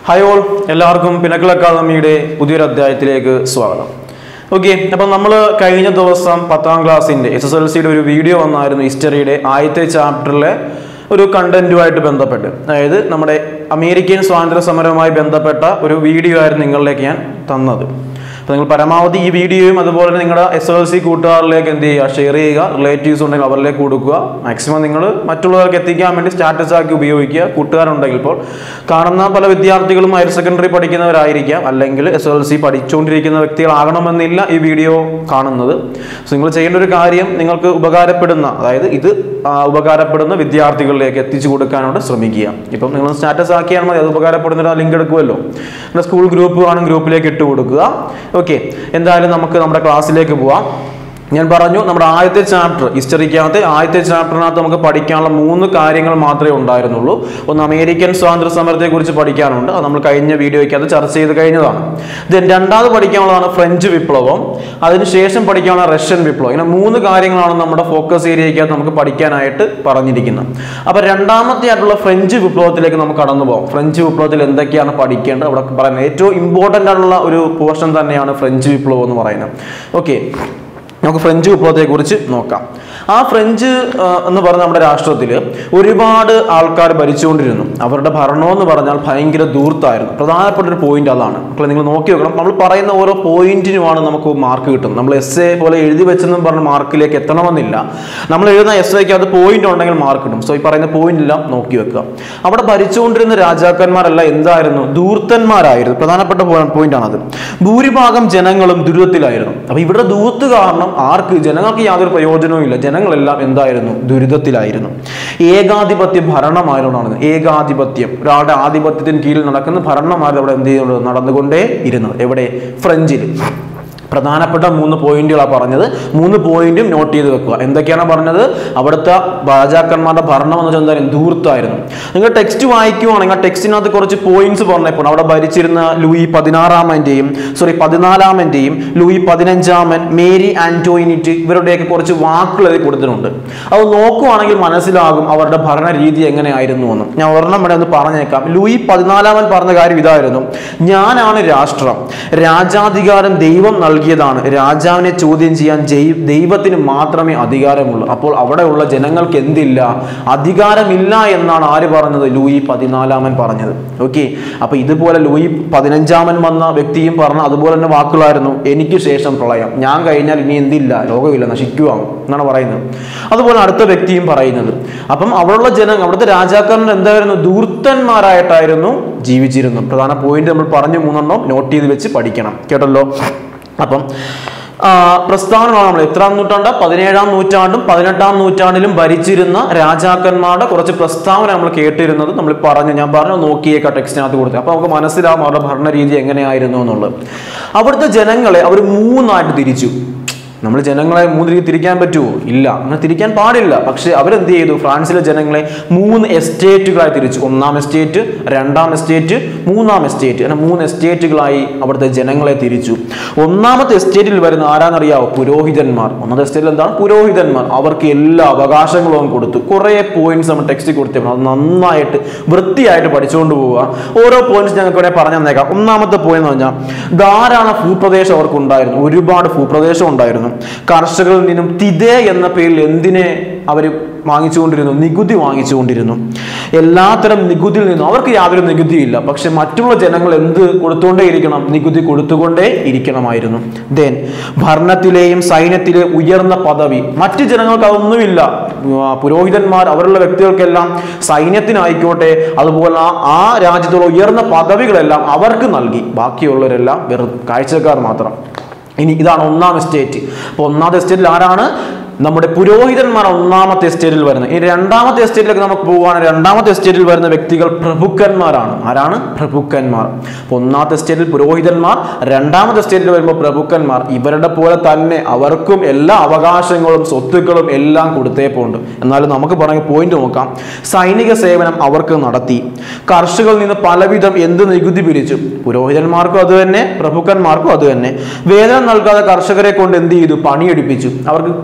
hi all എല്ലാവർക്കും pinnacle അക്കാദമിയുടെ പുതിയൊരു അധ്യായത്തിലേക്ക് സ്വാഗതം ഓക്കെ അപ്പം നമ്മൾ കഴിഞ്ഞ ദിവസം പത്താം ക്ലാസ്സിൻ്റെ എസ് എസ് എൽ സിയുടെ ഒരു വീഡിയോ വന്നായിരുന്നു ഹിസ്റ്ററിയുടെ ആദ്യത്തെ ചാപ്റ്ററിലെ ഒരു കണ്ടന്റുമായിട്ട് ബന്ധപ്പെട്ട് അതായത് നമ്മുടെ അമേരിക്കൻ സ്വാതന്ത്ര്യ സമരവുമായി ബന്ധപ്പെട്ട ഒരു വീഡിയോ ആയിരുന്നു നിങ്ങളിലേക്ക് ഞാൻ തന്നത് അപ്പോൾ നിങ്ങൾ പരമാവധി ഈ വീഡിയോയും അതുപോലെ തന്നെ നിങ്ങളുടെ എസ് എൽ സി കൂട്ടുകാരിലേക്ക് എന്ത് ചെയ്യുക ഷെയർ ചെയ്യുക റിലേറ്റീവ്സ് ഉണ്ടെങ്കിൽ അവരിലേക്ക് കൊടുക്കുക മാക്സിമം നിങ്ങൾ മറ്റുള്ളവർക്ക് എത്തിക്കാൻ വേണ്ടി സ്റ്റാറ്റസ് ആക്കി ഉപയോഗിക്കുക കൂട്ടുകാരുണ്ടെങ്കിൽ ഇപ്പോൾ കാണുന്ന പല വിദ്യാർത്ഥികളും ഹയർ സെക്കൻഡറി പഠിക്കുന്നവരായിരിക്കാം അല്ലെങ്കിൽ എസ് എൽ സി പഠിച്ചുകൊണ്ടിരിക്കുന്ന വ്യക്തികളാകണമെന്നില്ല ഈ വീഡിയോ കാണുന്നത് സോ നിങ്ങൾ ചെയ്യേണ്ട ഒരു കാര്യം നിങ്ങൾക്ക് ഉപകാരപ്പെടുന്ന അതായത് ഇത് ആ, ഉപകാരപ്പെടുന്ന വിദ്യാർത്ഥികളിലേക്ക് എത്തിച്ചു കൊടുക്കാനായിട്ട് ശ്രമിക്കുക ഇപ്പം നിങ്ങൾ സ്റ്റാറ്റസ് ആക്കിയാൽ മതി അത് ഉപകാരപ്പെടുന്ന ഒരു ലിങ്ക് എടുക്കുമല്ലോ നിങ്ങളുടെ സ്കൂൾ ഗ്രൂപ്പ് കാണും ഗ്രൂപ്പിലേക്ക് ഇട്ട് കൊടുക്കുക ഓക്കെ എന്തായാലും നമുക്ക് നമ്മുടെ ക്ലാസ്സിലേക്ക് പോവാം ഞാൻ പറഞ്ഞു നമ്മുടെ ആദ്യത്തെ ചാപ്റ്റർ ഹിസ്റ്ററിക്കകത്തെ ആദ്യത്തെ ചാപ്റ്ററിനകത്ത് നമുക്ക് പഠിക്കാനുള്ള മൂന്ന് കാര്യങ്ങൾ മാത്രമേ ഉണ്ടായിരുന്നുള്ളൂ ഒന്ന് അമേരിക്കൻ സ്വാതന്ത്ര്യ സമരത്തെക്കുറിച്ച് പഠിക്കാനുണ്ട് അത് നമ്മൾ കഴിഞ്ഞ വീഡിയോയ്ക്ക് അത് ചർച്ച ചെയ്ത് കഴിഞ്ഞതാണ് ദെൻ രണ്ടാമത് പഠിക്കാനുള്ളതാണ് ഫ്രഞ്ച് വിപ്ലവം അതിനുശേഷം പഠിക്കാനുള്ള റഷ്യൻ വിപ്ലവം ഇങ്ങനെ മൂന്ന് കാര്യങ്ങളാണ് നമ്മുടെ ഫോക്കസ് ഏരിയയ്ക്കകത്ത് നമുക്ക് പഠിക്കാനായിട്ട് പറഞ്ഞിരിക്കുന്നത് അപ്പോൾ രണ്ടാമത്തെ ആയിട്ടുള്ള ഫ്രഞ്ച് വിപ്ലവത്തിലേക്ക് നമുക്ക് കടന്നു പോകാം ഫ്രഞ്ച് വിപ്ലവത്തിൽ എന്തൊക്കെയാണ് പഠിക്കേണ്ടത് അവിടെ പറയുന്നത് ഏറ്റവും ഇമ്പോർട്ടൻ്റ് ആയിട്ടുള്ള ഒരു പോർഷൻ തന്നെയാണ് ഫ്രഞ്ച് വിപ്ലവം എന്ന് പറയുന്നത് ഓക്കെ നമുക്ക് ഫ്രഞ്ച് വിപ്ലവത്തെക്കുറിച്ച് നോക്കാം ആ ഫ്രഞ്ച് ആ, എന്ന് പറഞ്ഞ നമ്മുടെ രാഷ്ട്രത്തിൽ ഒരുപാട് ആൾക്കാർ ഭരിച്ചുകൊണ്ടിരുന്നു അവരുടെ ഭരണം എന്ന് പറഞ്ഞാൽ ഭയങ്കര ദൂർത്തായിരുന്നു പ്രധാനപ്പെട്ട ഒരു പോയിന്റ് അതാണ് മക്കളെ നിങ്ങൾ നോക്കി വെക്കണം നമ്മൾ പറയുന്ന ഓരോ പോയിന്റിനുമാണ് നമുക്ക് മാർക്ക് കിട്ടുന്നത് നമ്മൾ എസ് എ പോലെ എഴുതി വെച്ചെന്നും പറഞ്ഞ മാർക്കിലേക്ക് എത്തണമെന്നില്ല നമ്മൾ എഴുതുന്ന എസ് എക്ക് അത് പോയിന്റ് ഉണ്ടെങ്കിൽ മാർക്ക് കിട്ടും സോ ഈ പറയുന്ന പോയിന്റ് എല്ലാം നോക്കി വെക്കുക അവിടെ ഭരിച്ചുകൊണ്ടിരുന്ന രാജാക്കന്മാരെല്ലാം എന്തായിരുന്നു ദൂർത്തന്മാരായിരുന്നു പ്രധാനപ്പെട്ട പോയിന്റ് ആണത് ഭൂരിഭാഗം ജനങ്ങളും ദുരിതത്തിലായിരുന്നു അപ്പൊ ഇവിടെ ദൂർത്ത് കാരണം ആർക്ക് ജനങ്ങൾക്ക് യാതൊരു പ്രയോജനവും ഇല്ല ജനങ്ങളെല്ലാം എന്തായിരുന്നു ദുരിതത്തിലായിരുന്നു ഏകാധിപത്യ ഭരണമായതുകൊണ്ടാണ് ഏകാധിപത്യം ഒരാളുടെ ആധിപത്യത്തിന് കീഴിൽ നടക്കുന്ന ഭരണമായിരുന്നു അവിടെ എന്ത് ചെയ്യുന്നത് നടന്നുകൊണ്ടേ ഇരുന്നത് എവിടെ ഫ്രഞ്ചിൽ പ്രധാനപ്പെട്ട മൂന്ന് പോയിന്റുകളാണ് പറഞ്ഞത് മൂന്ന് പോയിന്റും നോട്ട് ചെയ്ത് വെക്കുക എന്തൊക്കെയാണ് പറഞ്ഞത് അവിടുത്തെ രാജാക്കന്മാരുടെ ഭരണം എന്ന് വെച്ചാൽ എന്തായാലും ധൂർത്തായിരുന്നു നിങ്ങൾ ടെക്സ്റ്റ് വായിക്കുവാണെങ്കിൽ ആ ടെക്സ്റ്റിനകത്ത് കുറച്ച് പോയിന്റ്സ് പറഞ്ഞപ്പോൾ അവിടെ ഭരിച്ചിരുന്ന ലൂയി പതിനാറാമൻ്റെയും സോറി പതിനാലാമൻ്റെയും ലൂയി പതിനഞ്ചാമൻ മേരി ആന്റോയിനിറ്റ് ഇവരുടെയൊക്കെ കുറച്ച് വാക്കുകൾ അതിൽ കൊടുത്തിട്ടുണ്ട് അത് നോക്കുവാണെങ്കിൽ മനസ്സിലാകും അവരുടെ ഭരണ രീതി എങ്ങനെയായിരുന്നു എന്ന് ഞാൻ ഒരെണ്ണം ഇവിടെ ഒന്ന് പറഞ്ഞേക്കാം ലൂയി പതിനാലാമൻ പറഞ്ഞ കാര്യം ഇതായിരുന്നു ഞാനാണ് രാഷ്ട്രം രാജാധികാരം ദൈവം നൽകിയതാണ് രാജാവിനെ ചോദ്യം ചെയ്യാൻ ജൈ- ദൈവത്തിന് മാത്രമേ അധികാരമുള്ളൂ അപ്പോൾ അവിടെയുള്ള ജനങ്ങൾക്ക് എന്തില്ല അധികാരമില്ല എന്നാണ് ആര് പറഞ്ഞത് ലൂയി പതിനാലാമൻ പറഞ്ഞത് ഓക്കെ അപ്പൊ ഇതുപോലെ ലൂയി പതിനഞ്ചാമൻ വന്ന വ്യക്തിയും പറഞ്ഞ അതുപോലെ തന്നെ വാക്കുകളായിരുന്നു എനിക്ക് ശേഷം പ്രളയം ഞാൻ കഴിഞ്ഞാൽ ഇനി എന്തില്ല ലോകമില്ല നശിക്കുവാണ് എന്നാണ് പറയുന്നത് അതുപോലെ അടുത്ത വ്യക്തിയും പറയുന്നത് അപ്പം അവിടെയുള്ള ജനങ്ങൾ അവിടുത്തെ രാജാക്കന്മാർ എന്തായിരുന്നു ദൂർത്തന്മാരായിട്ടായിരുന്നു ജീവിച്ചിരുന്നു പ്രധാന പോയിന്റ് നമ്മൾ പറഞ്ഞു മൂന്നെണ്ണം നോട്ട് ചെയ്ത് വെച്ച് പഠിക്കണം കേട്ടല്ലോ അപ്പം ആ, പ്രസ്താവനകളാണ് നമ്മൾ എത്രാം നൂറ്റാണ്ട് പതിനേഴാം നൂറ്റാണ്ടും പതിനെട്ടാം നൂറ്റാണ്ടിലും ഭരിച്ചിരുന്ന രാജാക്കന്മാരുടെ കുറച്ച് പ്രസ്താവന നമ്മൾ കേട്ടിരുന്നത് നമ്മൾ പറഞ്ഞു ഞാൻ പറഞ്ഞു നോക്കിയേക്കാം ടെക്സ്റ്റിനകത്ത് കൊടുത്തു അപ്പോൾ നമുക്ക് മനസ്സിലാവും അവരുടെ ഭരണരീതി എങ്ങനെയായിരുന്നു എന്നുള്ളത് അവിടുത്തെ ജനങ്ങളെ അവർ മൂന്നായിട്ട് തിരിച്ചു നമ്മൾ ജനങ്ങളെ മൂന്ന് രീതി തിരിക്കാൻ പറ്റുമോ ഇല്ല അങ്ങനെ തിരിക്കാൻ പാടില്ല പക്ഷെ അവരെന്ത് ചെയ്തു ഫ്രാൻസിലെ ജനങ്ങളെ മൂന്ന് എസ്റ്റേറ്റുകളായി തിരിച്ചു ഒന്നാം എസ്റ്റേറ്റ് രണ്ടാം എസ്റ്റേറ്റ് മൂന്നാം എസ്റ്റേറ്റ് അങ്ങനെ മൂന്ന് എസ്റ്റേറ്റുകളായി അവിടുത്തെ ജനങ്ങളെ തിരിച്ചു ഒന്നാമത്തെ എസ്റ്റേറ്റിൽ വരുന്ന ആരാന്നറിയാവോ പുരോഹിതന്മാർ ഒന്നാമത്തെ എസ്റ്റേറ്റിൽ എന്താണ് പുരോഹിതന്മാർ അവർക്ക് എല്ലാ അവകാശങ്ങളും കൊടുത്തു കുറേ പോയിന്റ്സ് നമ്മൾ ടെക്സ്റ്റ് കൊടുത്തപ്പോൾ അത് നന്നായിട്ട് വൃത്തിയായിട്ട് പഠിച്ചുകൊണ്ട് പോവുക ഓരോ പോയിന്റ്സ് ഞങ്ങൾക്ക് ഇവിടെ പറഞ്ഞു തന്നേക്കാം ഒന്നാമത്തെ പോയിന്റ് എന്ന് പറഞ്ഞാൽ ധാരാളം ഭൂപ്രദേശം അവർക്ക് ഉണ്ടായിരുന്നു ഒരുപാട് ഭൂപ്രദേശം ഉണ്ടായിരുന്നു കർഷകരിൽ നിന്നും തിതേ എന്ന പേരിൽ എന്തിനെ അവർ വാങ്ങിച്ചുകൊണ്ടിരുന്നു നികുതി വാങ്ങിച്ചുകൊണ്ടിരുന്നു എല്ലാത്തരം നികുതിയിൽ നിന്നും അവർക്ക് യാതൊരു നികുതിയില്ല പക്ഷെ മറ്റുള്ള ജനങ്ങൾ എന്ത് കൊടുത്തുകൊണ്ടേ ഇരിക്കണം നികുതി കൊടുത്തുകൊണ്ടേ ഇരിക്കണമായിരുന്നു ദെൻ ഭരണത്തിലെയും സൈന്യത്തിലെയും ഉയർന്ന പദവി മറ്റു ജനങ്ങൾക്ക് അതൊന്നുമില്ല ആ, പുരോഹിതന്മാർ അവരുള്ള വ്യക്തികൾക്കെല്ലാം സൈന്യത്തിനായിക്കോട്ടെ അതുപോലെ ആ- ആ രാജ്യത്തുള്ള ഉയർന്ന പദവികളെല്ലാം അവർക്ക് നൽകി ബാക്കിയുള്ളവരെല്ലാം വെറും കാഴ്ചക്കാർ മാത്രം ഇനി ഇതാണ് ഒന്നാം എസ്റ്റേറ്റ് അപ്പോൾ ഒന്നാമത്തെ എസ്റ്റേറ്റിൽ ആരാണ് നമ്മുടെ പുരോഹിതന്മാർ ഒന്നാമത്തെ എസ്റ്റേറ്റിൽ വരുന്നത് ഇനി രണ്ടാമത്തെ എസ്റ്റേറ്റിലേക്ക് നമുക്ക് പോവുകയാണ് രണ്ടാമത്തെ എസ്റ്റേറ്റിൽ വരുന്ന വ്യക്തികൾ പ്രഭുക്കന്മാരാണ് ആരാണ് പ്രഭുക്കന്മാർ അപ്പോൾ ഒന്നാമത്തെ എസ്റ്റേറ്റിൽ പുരോഹിതന്മാർ രണ്ടാമത്തെ എസ്റ്റേറ്റിൽ വരുമ്പോൾ പ്രഭുക്കന്മാർ ഇവരുടെ പോലെ തന്നെ അവർക്കും എല്ലാ അവകാശങ്ങളും സ്വത്തുക്കളും എല്ലാം കൊടുത്തേപ്പുണ്ട് എന്നാലും നമുക്ക് പറഞ്ഞ പോയിന്റ് നോക്കാം സൈനിക സേവനം അവർക്ക് നടത്തി കർഷകരിൽ നിന്ന് പലവിധം എന്ത് നികുതി പിരിച്ചു പുരോഹിതന്മാർക്കും അത് തന്നെ പ്രഭുക്കന്മാർക്കും അത് തന്നെ വേതനം നൽകാതെ കർഷകരെ കൊണ്ട് എന്ത് ചെയ്തു പണിയെടുപ്പിച്ചു അവർക്ക് കൂലി കൊടുക്കാൻ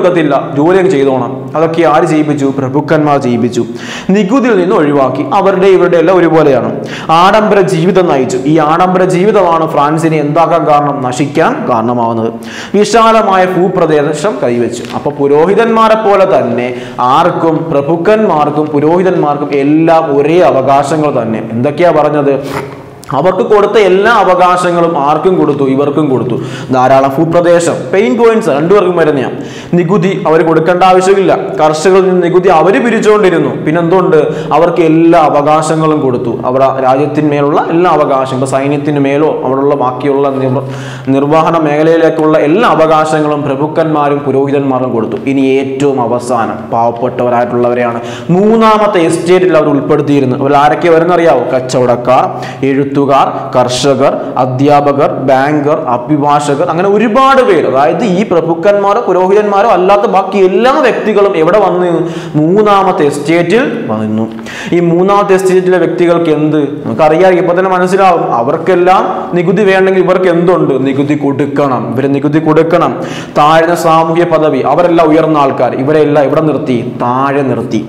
കൊടുക്കത്തില്ല ജോലിയൊക്കെ ചെയ്തോണം അതൊക്കെ ആര് ചെയ്യിപ്പിച്ചു പ്രഭുക്കന്മാർ ചെയ്യിപ്പിച്ചു നികുതിയിൽ നിന്ന് ഒഴിവാക്കി അവരുടെ ഇവരുടെ എല്ലാം ഒരുപോലെയാണ് ആഡംബര ജീവിതം നയിച്ചു ഈ ആഡംബര ജീവിതമാണ് ഫ്രാൻസിനെ എന്താക്കാൻ കാരണം നശിക്കാൻ കാരണമാവുന്നത് വിശാലമായ ഭൂപ്രദേശം കൈവച്ചു അപ്പൊ പുരോഹിതന്മാരെ പോലെ തന്നെ ആർക്കും പ്രഭുക്കന്മാർക്കും പുരോഹിതന്മാർക്കും എല്ലാം ഒരേ അവകാശങ്ങൾ തന്നെ എന്തൊക്കെയാ പറഞ്ഞത് അവർക്ക് കൊടുത്ത എല്ലാ അവകാശങ്ങളും ആർക്കും കൊടുത്തു ഇവർക്കും കൊടുത്തു ധാരാളം ഭൂപ്രദേശം പെയിൻ പോയിന്റ്സ് രണ്ടുപേർക്കും വരുന്ന നികുതി അവർ കൊടുക്കേണ്ട ആവശ്യമില്ല കർഷകരിൽ നിന്ന് നികുതി അവർ പിരിച്ചുകൊണ്ടിരുന്നു പിന്നെ എന്തുകൊണ്ട് അവർക്ക് എല്ലാ അവകാശങ്ങളും കൊടുത്തു അവർ രാജ്യത്തിന്മേലുള്ള എല്ലാ അവകാശം ഇപ്പൊ സൈന്യത്തിന് മേലോ അവിടെയുള്ള ബാക്കിയുള്ള നിർ- നിർവഹണ മേഖലയിലേക്കുള്ള എല്ലാ അവകാശങ്ങളും പ്രഭുക്കന്മാരും പുരോഹിതന്മാരും കൊടുത്തു ഇനി ഏറ്റവും അവസാനം പാവപ്പെട്ടവരായിട്ടുള്ളവരെയാണ് മൂന്നാമത്തെ എസ്റ്റേറ്റിൽ അവർ ഉൾപ്പെടുത്തിയിരുന്നത് അവർ ആരൊക്കെ വരുന്നറിയാവോ കച്ചവടക്കാർ എഴുത്തുകാർ കർഷകർ അധ്യാപകർ ബാങ്കർ അഭിഭാഷകർ അങ്ങനെ ഒരുപാട് പേര് അതായത് ഈ പ്രഭുക്കന്മാരോ പുരോഹിതന്മാരോ അല്ലാത്ത ബാക്കി എല്ലാ വ്യക്തികളും എവിടെ വന്നു മൂന്നാമത്തെ എസ്റ്റേറ്റിൽ വന്നു ഈ മൂന്നാമത്തെ എസ്റ്റേറ്റിലെ വ്യക്തികൾക്ക് എന്ത് നമുക്കറിയാം ഇപ്പൊ തന്നെ മനസ്സിലാവും അവർക്കെല്ലാം നികുതി വേണമെങ്കിൽ ഇവർക്ക് എന്തുണ്ട് നികുതി കൊടുക്കണം ഇവര് നികുതി കൊടുക്കണം താഴ്ന്ന സാമൂഹ്യ പദവി അവരെല്ലാം ഉയർന്ന ആൾക്കാർ ഇവരെല്ലാം ഇവിടെ നിർത്തി താഴെ നിർത്തി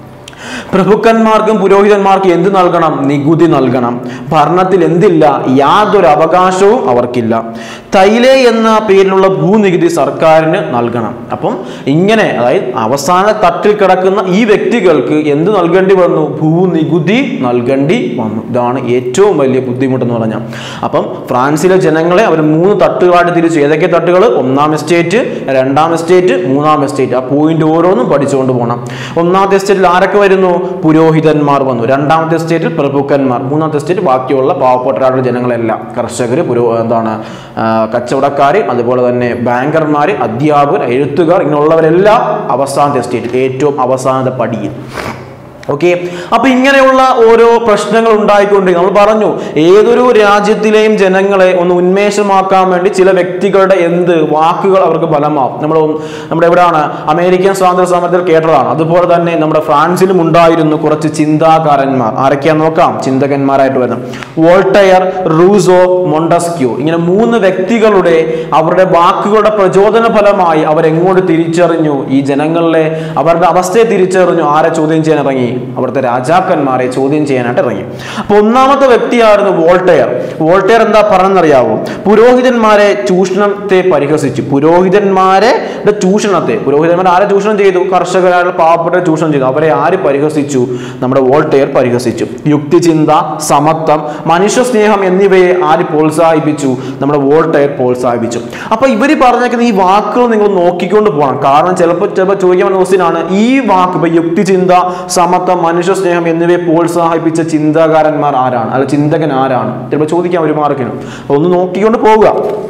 പ്രഭുക്കന്മാർക്കും പുരോഹിതന്മാർക്കും എന്ത് നൽകണം നികുതി നൽകണം ഭരണത്തിൽ എന്തില്ല യാതൊരു അവകാശവും അവർക്കില്ല തൈലെ എന്ന പേരിലുള്ള ഭൂനികുതി സർക്കാരിന് നൽകണം അപ്പം ഇങ്ങനെ അതായത് അവസാന തട്ടിൽ കിടക്കുന്ന ഈ വ്യക്തികൾക്ക് എന്ത് നൽകേണ്ടി വന്നു ഭൂനികുതി നൽകേണ്ടി വന്നു ഇതാണ് ഏറ്റവും വലിയ ബുദ്ധിമുട്ടെന്ന് പറഞ്ഞാൽ അപ്പം ഫ്രാൻസിലെ ജനങ്ങളെ അവർ മൂന്ന് തട്ടുകളായിട്ട് തിരിച്ചു ഏതൊക്കെ തട്ടുകൾ ഒന്നാം എസ്റ്റേറ്റ് രണ്ടാം എസ്റ്റേറ്റ് മൂന്നാം എസ്റ്റേറ്റ് ആ പോയിന്റ് ഓരോന്നും പഠിച്ചുകൊണ്ട് പോകണം ഒന്നാമത്തെ എസ്റ്റേറ്റിൽ ആരൊക്കെ വരുന്നു പുരോഹിതന്മാർ വന്നു രണ്ടാമത്തെ എസ്റ്റേറ്റിൽ പ്രഭുക്കന്മാർ മൂന്നാമത്തെ എസ്റ്റേറ്റ് ബാക്കിയുള്ള പാവപ്പെട്ടവരായിട്ടുള്ള ജനങ്ങളെല്ലാം കർഷകർ പുരോ എന്താണ് ആ, കച്ചവടക്കാർ അതുപോലെ തന്നെ ബാങ്കർമാർ അധ്യാപകർ എഴുത്തുകാർ ഇങ്ങനെയുള്ളവരെല്ലാം അവസാനത്തെ എസ്റ്റേറ്റ് ഏറ്റവും അവസാനത്തെ പടിയിൽ ഓക്കെ അപ്പൊ ഇങ്ങനെയുള്ള ഓരോ പ്രശ്നങ്ങൾ ഉണ്ടായിക്കൊണ്ട് നമ്മൾ പറഞ്ഞു ഏതൊരു രാജ്യത്തിലെയും ജനങ്ങളെ ഒന്ന് ഉന്മേഷമാക്കാൻ വേണ്ടി ചില വ്യക്തികളുടെ എന്ത് വാക്കുകൾ അവർക്ക് ഫലമാവും നമ്മൾ നമ്മുടെ എവിടെയാണ് അമേരിക്കൻ സ്വാതന്ത്ര്യ സമരത്തിൽ കേട്ടതാണ് അതുപോലെ തന്നെ നമ്മുടെ ഫ്രാൻസിലും ഉണ്ടായിരുന്നു കുറച്ച് ചിന്താകാരന്മാർ ആരൊക്കെയാന്ന് നോക്കാം ചിന്തകന്മാരായിട്ട് വരുന്നത് വോൾട്ടയർ റൂസോ മൊണ്ടസ്ക്യൂ ഇങ്ങനെ മൂന്ന് വ്യക്തികളുടെ അവരുടെ വാക്കുകളുടെ പ്രചോദന ഫലമായി അവരെങ്ങോട്ട് തിരിച്ചറിഞ്ഞു ഈ ജനങ്ങളിലെ അവരുടെ അവസ്ഥയെ തിരിച്ചറിഞ്ഞു ആരെ ചോദ്യം ചെയ്യാൻ ഇറങ്ങി അവിടുത്തെ രാജാക്കന്മാരെ ചോദ്യം ചെയ്യാനായിട്ട് ഇറങ്ങി അപ്പൊ ഒന്നാമത്തെ വ്യക്തിയായിരുന്നു വോൾട്ടയർ വോൾട്ടയർ എന്താ പറഞ്ഞെന്നറിയാവോ പുരോഹിതന്മാരെ ചൂഷണത്തെ പരിഹസിച്ചു പുരോഹിതന്മാരെ ടെ ചൂഷണത്തെ പുരോഹിതന്മാർ ആരെ ചൂഷണം ചെയ്തു കർഷകരായ പാവപ്പെട്ട ചൂഷണം ചെയ്തു അവരെ ആര് പരിഹസിച്ചു നമ്മുടെ വോൾട്ടയർ പരിഹസിച്ചു യുക്തിചിന്ത സമത്വം മനുഷ്യ സ്നേഹം എന്നിവയെ ആര് പ്രോത്സാഹിപ്പിച്ചു നമ്മുടെ വോൾട്ടയർ പ്രോത്സാഹിപ്പിച്ചു അപ്പൊ ഇവര് പറഞ്ഞേക്കുന്ന ഈ വാക്കുകൾ നിങ്ങൾ നോക്കിക്കൊണ്ട് പോകണം കാരണം ചിലപ്പോൾ ചിലപ്പോൾ ചോദിക്കാൻ ക്വസ്റ്റ്യനാണ് ഈ വാക്ക് ഇപ്പൊ യുക്തിചിന്ത സമത്വം മനുഷ്യ സ്നേഹം എന്നിവയെ പ്രോത്സാഹിപ്പിച്ച ചിന്താകാരന്മാർ ആരാണ് അല്ല ചിന്തകൻ ആരാണ് ചിലപ്പോൾ ചോദിക്കാം ഒരു മാർക്കിന് ഒന്ന് നോക്കിക്കൊണ്ട് പോവുക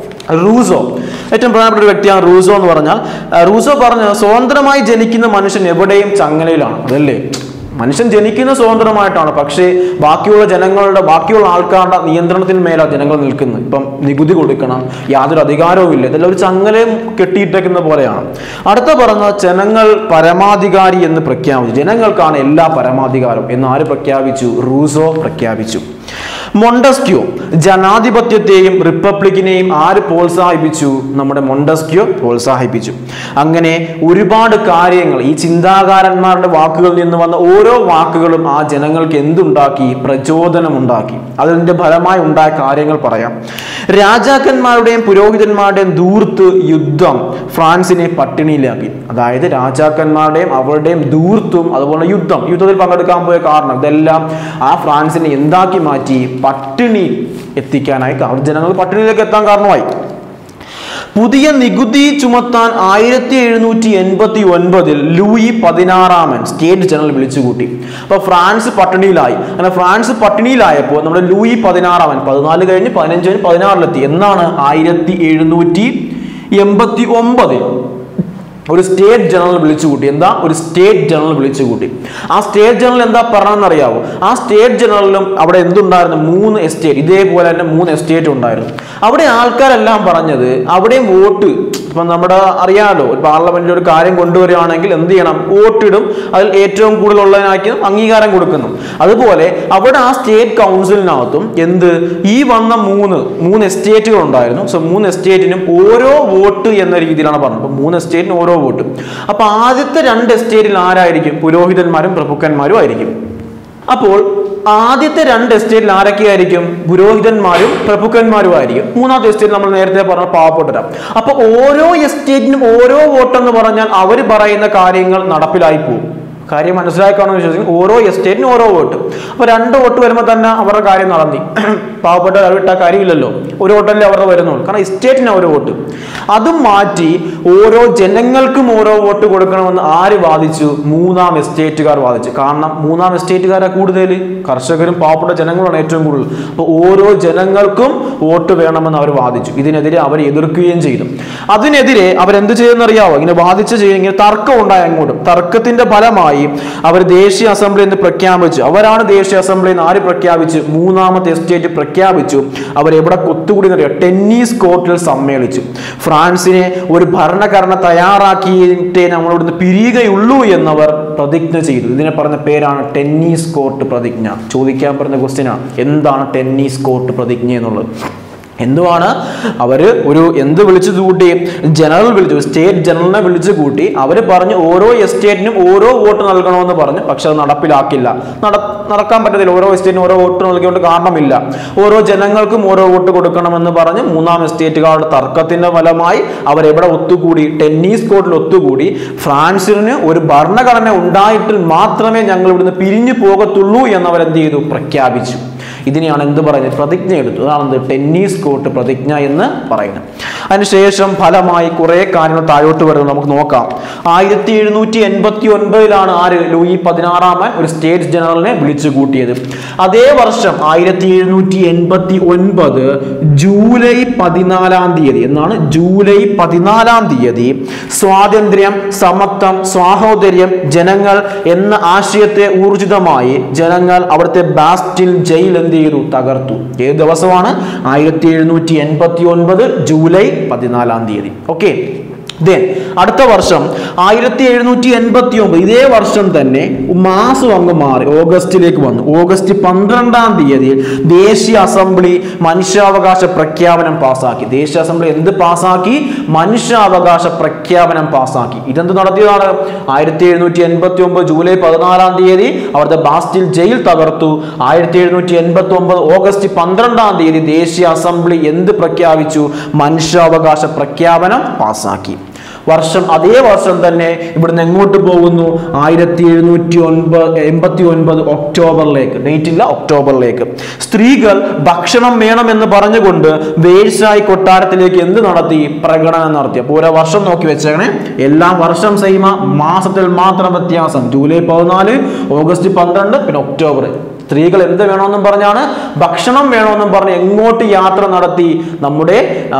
റൂസോ ഏറ്റവും പ്രധാനപ്പെട്ട ഒരു വ്യക്തിയാണ് റൂസോ എന്ന് പറഞ്ഞാൽ ആ, റൂസോ പറഞ്ഞ സ്വതന്ത്രമായി ജനിക്കുന്ന മനുഷ്യൻ എവിടെയും ചങ്ങലയിലാണ് അതല്ലേ മനുഷ്യൻ ജനിക്കുന്ന സ്വതന്ത്രമായിട്ടാണ് പക്ഷേ ബാക്കിയുള്ള ജനങ്ങളുടെ ബാക്കിയുള്ള ആൾക്കാരുടെ നിയന്ത്രണത്തിന് മേലാണ് ജനങ്ങൾ നിൽക്കുന്നത് ഇപ്പം നികുതി കൊടുക്കണം യാതൊരു അധികാരവും ഇല്ല ഇതെല്ലാം ഒരു ചങ്ങലയും കെട്ടിയിട്ടേക്കുന്ന പോലെയാണ് അടുത്ത പറഞ്ഞ ജനങ്ങൾ പരമാധികാരി എന്ന് പ്രഖ്യാപിച്ചു ജനങ്ങൾക്കാണ് എല്ലാ പരമാധികാരം എന്ന് ആര് പ്രഖ്യാപിച്ചു റൂസോ പ്രഖ്യാപിച്ചു മൊണ്ടസ്ക്യോ ജനാധിപത്യത്തെയും റിപ്പബ്ലിക്കിനെയും ആര് പ്രോത്സാഹിപ്പിച്ചു നമ്മുടെ മൊണ്ടസ്ക്യോ പ്രോത്സാഹിപ്പിച്ചു അങ്ങനെ ഒരുപാട് കാര്യങ്ങൾ ഈ ചിന്താകാരന്മാരുടെ വാക്കുകളിൽ നിന്ന് വന്ന ഓരോ വാക്കുകളും ആ ജനങ്ങൾക്ക് എന്തുണ്ടാക്കി പ്രചോദനമുണ്ടാക്കി അതിന്റെ ഫലമായി ഉണ്ടായ കാര്യങ്ങൾ പറയാം രാജാക്കന്മാരുടെയും പുരോഹിതന്മാരുടെയും ദൂർത്ത് യുദ്ധം ഫ്രാൻസിനെ പട്ടിണിയിലാക്കി അതായത് രാജാക്കന്മാരുടെയും അവരുടെയും ദൂർത്തും അതുപോലെ യുദ്ധം യുദ്ധത്തിൽ പങ്കെടുക്കാൻ പോയ കാരണം ഇതെല്ലാം ആ ഫ്രാൻസിനെ എന്താക്കി മാറ്റി പട്ടിണി എത്തിക്കാനായി അവർ ജനങ്ങൾ പട്ടിണിയിലേക്ക് എത്താൻ കാരണമായി പുതിയ നികുതി ചുമത്താൻ ആയിരത്തി എഴുന്നൂറ്റി എൺപത്തി ഒൻപതിൽ ലൂയി പതിനാറാമൻ സ്റ്റേറ്റ് ജനറൽ വിളിച്ചുകൂട്ടി അപ്പൊ ഫ്രാൻസ് പട്ടിണിയിലായി അങ്ങനെ ഫ്രാൻസ് പട്ടിണിയിലായപ്പോൾ നമ്മുടെ ലൂയി പതിനാറാമൻ പതിനാല് കഴിഞ്ഞ് പതിനഞ്ച് കഴിഞ്ഞ് പതിനാറിലെത്തി എന്നാണ് ആയിരത്തി എഴുന്നൂറ്റി എൺപത്തി ഒമ്പതിൽ ഒരു സ്റ്റേറ്റ് ജനറൽ വിളിച്ചുകൂട്ടി എന്താ ഒരു സ്റ്റേറ്റ് ജനറൽ വിളിച്ചുകൂട്ടി ആ സ്റ്റേറ്റ് ജനറൽ എന്താ പറഞ്ഞതെന്നറിയാവോ ആ സ്റ്റേറ്റ് ജനറലിലും അവിടെ എന്തുണ്ടായിരുന്നു മൂന്ന് എസ്റ്റേറ്റ് ഇതേപോലെ തന്നെ മൂന്ന് എസ്റ്റേറ്റ് ഉണ്ടായിരുന്നു അവിടെ ആൾക്കാരെല്ലാം പറഞ്ഞത് അവിടെയും വോട്ട് ഇപ്പം നമ്മുടെ അറിയാമല്ലോ ഒരു പാർലമെന്റിൽ ഒരു കാര്യം കൊണ്ടുവരികയാണെങ്കിൽ എന്ത് ചെയ്യണം വോട്ടിടും അതിൽ ഏറ്റവും കൂടുതലുള്ളതിനാക്കി അംഗീകാരം കൊടുക്കുന്നു അതുപോലെ അവിടെ ആ സ്റ്റേറ്റ് കൗൺസിലിനകത്തും എന്ത് ഈ വന്ന മൂന്ന് മൂന്ന് എസ്റ്റേറ്റുകൾ ഉണ്ടായിരുന്നു സോ മൂന്ന് എസ്റ്റേറ്റിനും ഓരോ വോട്ട് എന്ന രീതിയിലാണ് പറഞ്ഞത് അപ്പം മൂന്ന് എസ്റ്റേറ്റിന് ഓരോ വോട്ട് അപ്പൊ ആദ്യത്തെ രണ്ട് എസ്റ്റേറ്റിൽ ആരായിരിക്കും പുരോഹിതന്മാരും പ്രഭുക്കന്മാരും ആയിരിക്കും അപ്പോൾ ആദ്യത്തെ രണ്ട് എസ്റ്റേറ്റിൽ ആരൊക്കെയായിരിക്കും പുരോഹിതന്മാരും പ്രഭുക്കന്മാരും ആയിരിക്കും മൂന്നാമത്തെ എസ്റ്റേറ്റ് നമ്മൾ നേരത്തെ പറഞ്ഞ പാവപ്പെട്ടവരാണ് അപ്പൊ ഓരോ എസ്റ്റേറ്റിനും ഓരോ വോട്ടെന്ന് പറഞ്ഞാൽ അവർ പറയുന്ന കാര്യങ്ങൾ നടപ്പിലായി പോകും കാര്യം മനസ്സിലാക്കാണെന്ന് വിശ്വസിക്കും ഓരോ എസ്റ്റേറ്റിനും ഓരോ വോട്ട് അപ്പൊ രണ്ട് വോട്ട് വരുമ്പോൾ തന്നെ അവരുടെ കാര്യം നടന്നി പാവപ്പെട്ട വിട്ട കാര്യമില്ലല്ലോ ഒരു വോട്ടല്ലേ അവരുടെ വരുന്നുള്ളൂ കാരണം എസ്റ്റേറ്റിന് ഒരു വോട്ട് അതും മാറ്റി ഓരോ ജനങ്ങൾക്കും ഓരോ വോട്ട് കൊടുക്കണമെന്ന് ആര് വാദിച്ചു മൂന്നാം എസ്റ്റേറ്റുകാർ വാദിച്ചു കാരണം മൂന്നാം എസ്റ്റേറ്റുകാരാ കൂടുതൽ കർഷകരും പാവപ്പെട്ട ജനങ്ങളാണ് ഏറ്റവും കൂടുതൽ അപ്പോൾ ഓരോ ജനങ്ങൾക്കും വോട്ട് വേണമെന്ന് അവർ വാദിച്ചു ഇതിനെതിരെ അവർ എതിർക്കുകയും ചെയ്തു അതിനെതിരെ അവരെന്ത് ചെയ്യുന്നറിയാവോ ഇങ്ങനെ വാദിച്ച് ചെയ്യും ഇങ്ങനെ തർക്കം ഉണ്ടായി അങ്ങോട്ടും തർക്കത്തിന്റെ ഫലമായി അവർ ദേശീയ അസംബ്ലി എന്ന് പ്രഖ്യാപിച്ചു അവരാണ് ദേശീയ അസംബ്ലി എന്ന് ആര് പ്രഖ്യാപിച്ചു മൂന്നാമത്തെ എസ്റ്റേറ്റ് പ്രഖ്യാപിച്ചു അവർ എവിടെ കൊത്തുകൂടി എന്നറിയോ ടെന്നീസ് കോർട്ടിൽ സമ്മേളിച്ചു ഫ്രാൻസിനെ ഒരു ഭരണഘടന തയ്യാറാക്കിയിട്ടേ നമ്മൾ ഇവിടുന്ന് പിരിയുകയുള്ളൂ എന്നവർ പ്രതിജ്ഞ ചെയ്തു ഇതിനെ പറഞ്ഞ പേരാണ് ടെന്നീസ് കോർട്ട് പ്രതിജ്ഞ ചോദിക്കാൻ പറഞ്ഞ ക്വസ്റ്റ്യനാണ് എന്താണ് ടെന്നീസ് കോർട്ട് പ്രതിജ്ഞ എന്നുള്ളത് എന്തുവാണ് അവര് ഒരു എന്ത് വിളിച്ചു കൂട്ടി ജനറൽ വിളിച്ചു സ്റ്റേറ്റ് ജനറലിനെ വിളിച്ചു കൂട്ടി അവർ പറഞ്ഞു ഓരോ എസ്റ്റേറ്റിനും ഓരോ വോട്ട് നൽകണമെന്ന് പറഞ്ഞു പക്ഷെ അത് നടപ്പിലാക്കില്ല നട നടക്കാൻ പറ്റത്തില്ല ഓരോ എസ്റ്റേറ്റിനും ഓരോ വോട്ട് നൽകിയോണ്ട് കാരണമില്ല ഓരോ ജനങ്ങൾക്കും ഓരോ വോട്ട് കൊടുക്കണമെന്ന് പറഞ്ഞ് മൂന്നാം എസ്റ്റേറ്റുകാരുടെ തർക്കത്തിന്റെ ഫലമായി അവരെവിടെ ഒത്തുകൂടി ടെന്നീസ് കോർട്ടിൽ ഒത്തുകൂടി ഫ്രാൻസിന് ഒരു ഭരണഘടന ഉണ്ടായിട്ട് മാത്രമേ ഞങ്ങൾ ഇവിടുന്ന് പിരിഞ്ഞു പോകത്തുള്ളൂ എന്നവരെന്ത് ചെയ്തു പ്രഖ്യാപിച്ചു ഇതിനെയാണ് എന്ത് പറയുന്നത് പ്രതിജ്ഞ എടുത്തു അതാണ് എന്ത് ടെന്നീസ് കോർട്ട് പ്രതിജ്ഞ എന്ന് പറയുന്നത് അതിനുശേഷം ഫലമായി കുറെ കാര്യങ്ങൾ താഴോട്ട് വരുന്നത് നമുക്ക് നോക്കാം ആയിരത്തി എഴുന്നൂറ്റി എൺപത്തി ഒൻപതിലാണ് ആര് ലൂയി പതിനാറാമൻ ഒരു സ്റ്റേറ്റ് ജനറലിനെ വിളിച്ചു കൂട്ടിയത് അതേ വർഷം ആയിരത്തി എഴുന്നൂറ്റി എൺപത്തി ഒൻപത് ജൂലൈ പതിനാലാം തീയതി എന്നാണ് ജൂലൈ പതിനാലാം തീയതി സ്വാതന്ത്ര്യം സമത്വം സ്വാഹോദര്യം ജനങ്ങൾ എന്ന ആശയത്തെ ഊർജിതമായി ജനങ്ങൾ അവിടുത്തെ ബാസ്റ്റിൽ ജയിൽ എന്ത് ചെയ്തു തകർത്തു ഏത് ദിവസമാണ് ആയിരത്തി എഴുന്നൂറ്റി എൺപത്തി ഒൻപത് ജൂലൈ പതിനാലാം തീയതി ഓക്കെ ദെൻ അടുത്ത വർഷം ആയിരത്തി എഴുന്നൂറ്റി എൺപത്തി ഒമ്പത് ഇതേ വർഷം തന്നെ മാസം അങ്ങ് മാറി ഓഗസ്റ്റിലേക്ക് വന്നു ഓഗസ്റ്റ് പന്ത്രണ്ടാം തീയതി ദേശീയ അസംബ്ലി മനുഷ്യാവകാശ പ്രഖ്യാപനം പാസാക്കി ദേശീയ അസംബ്ലി എന്ത് പാസാക്കി മനുഷ്യാവകാശ പ്രഖ്യാപനം പാസാക്കി ഇതെന്ത് നടത്തിയതാണ് ആയിരത്തി എഴുന്നൂറ്റി എൺപത്തി ഒമ്പത് ജൂലൈ പതിനാലാം തീയതി അവിടുത്തെ ബാസ്റ്റിൽ ജയിൽ തകർത്തു ആയിരത്തി എഴുന്നൂറ്റി എൺപത്തി ഒമ്പത് ഓഗസ്റ്റ് പന്ത്രണ്ടാം തീയതി ദേശീയ അസംബ്ലി എന്ത് പ്രഖ്യാപിച്ചു മനുഷ്യാവകാശ പ്രഖ്യാപനം പാസാക്കി വർഷം അതേ വർഷം തന്നെ ഇവിടുന്ന് എങ്ങോട്ട് പോകുന്നു ആയിരത്തി എഴുന്നൂറ്റി ഒൻപത് എൺപത്തി ഒൻപത് ഒക്ടോബറിലേക്ക് ഡേറ്റ് ഇല്ല ഒക്ടോബറിലേക്ക് സ്ത്രീകൾ ഭക്ഷണം വേണമെന്ന് പറഞ്ഞുകൊണ്ട് വേഴ്സായി കൊട്ടാരത്തിലേക്ക് എന്ത് നടത്തി പ്രകടനം നടത്തി അപ്പോൾ ഓരോ വർഷം നോക്കി വെച്ചേക്കണേ എല്ലാ വർഷം സെയിമ മാസത്തിൽ മാത്രം വ്യത്യാസം ജൂലൈ പതിനാല് ഓഗസ്റ്റ് പന്ത്രണ്ട് പിന്നെ ഒക്ടോബർ സ്ത്രീകൾ എന്ത് വേണമെന്നും പറഞ്ഞാണ് ഭക്ഷണം വേണമെന്നും പറഞ്ഞ് എങ്ങോട്ട് യാത്ര നടത്തി നമ്മുടെ ആ,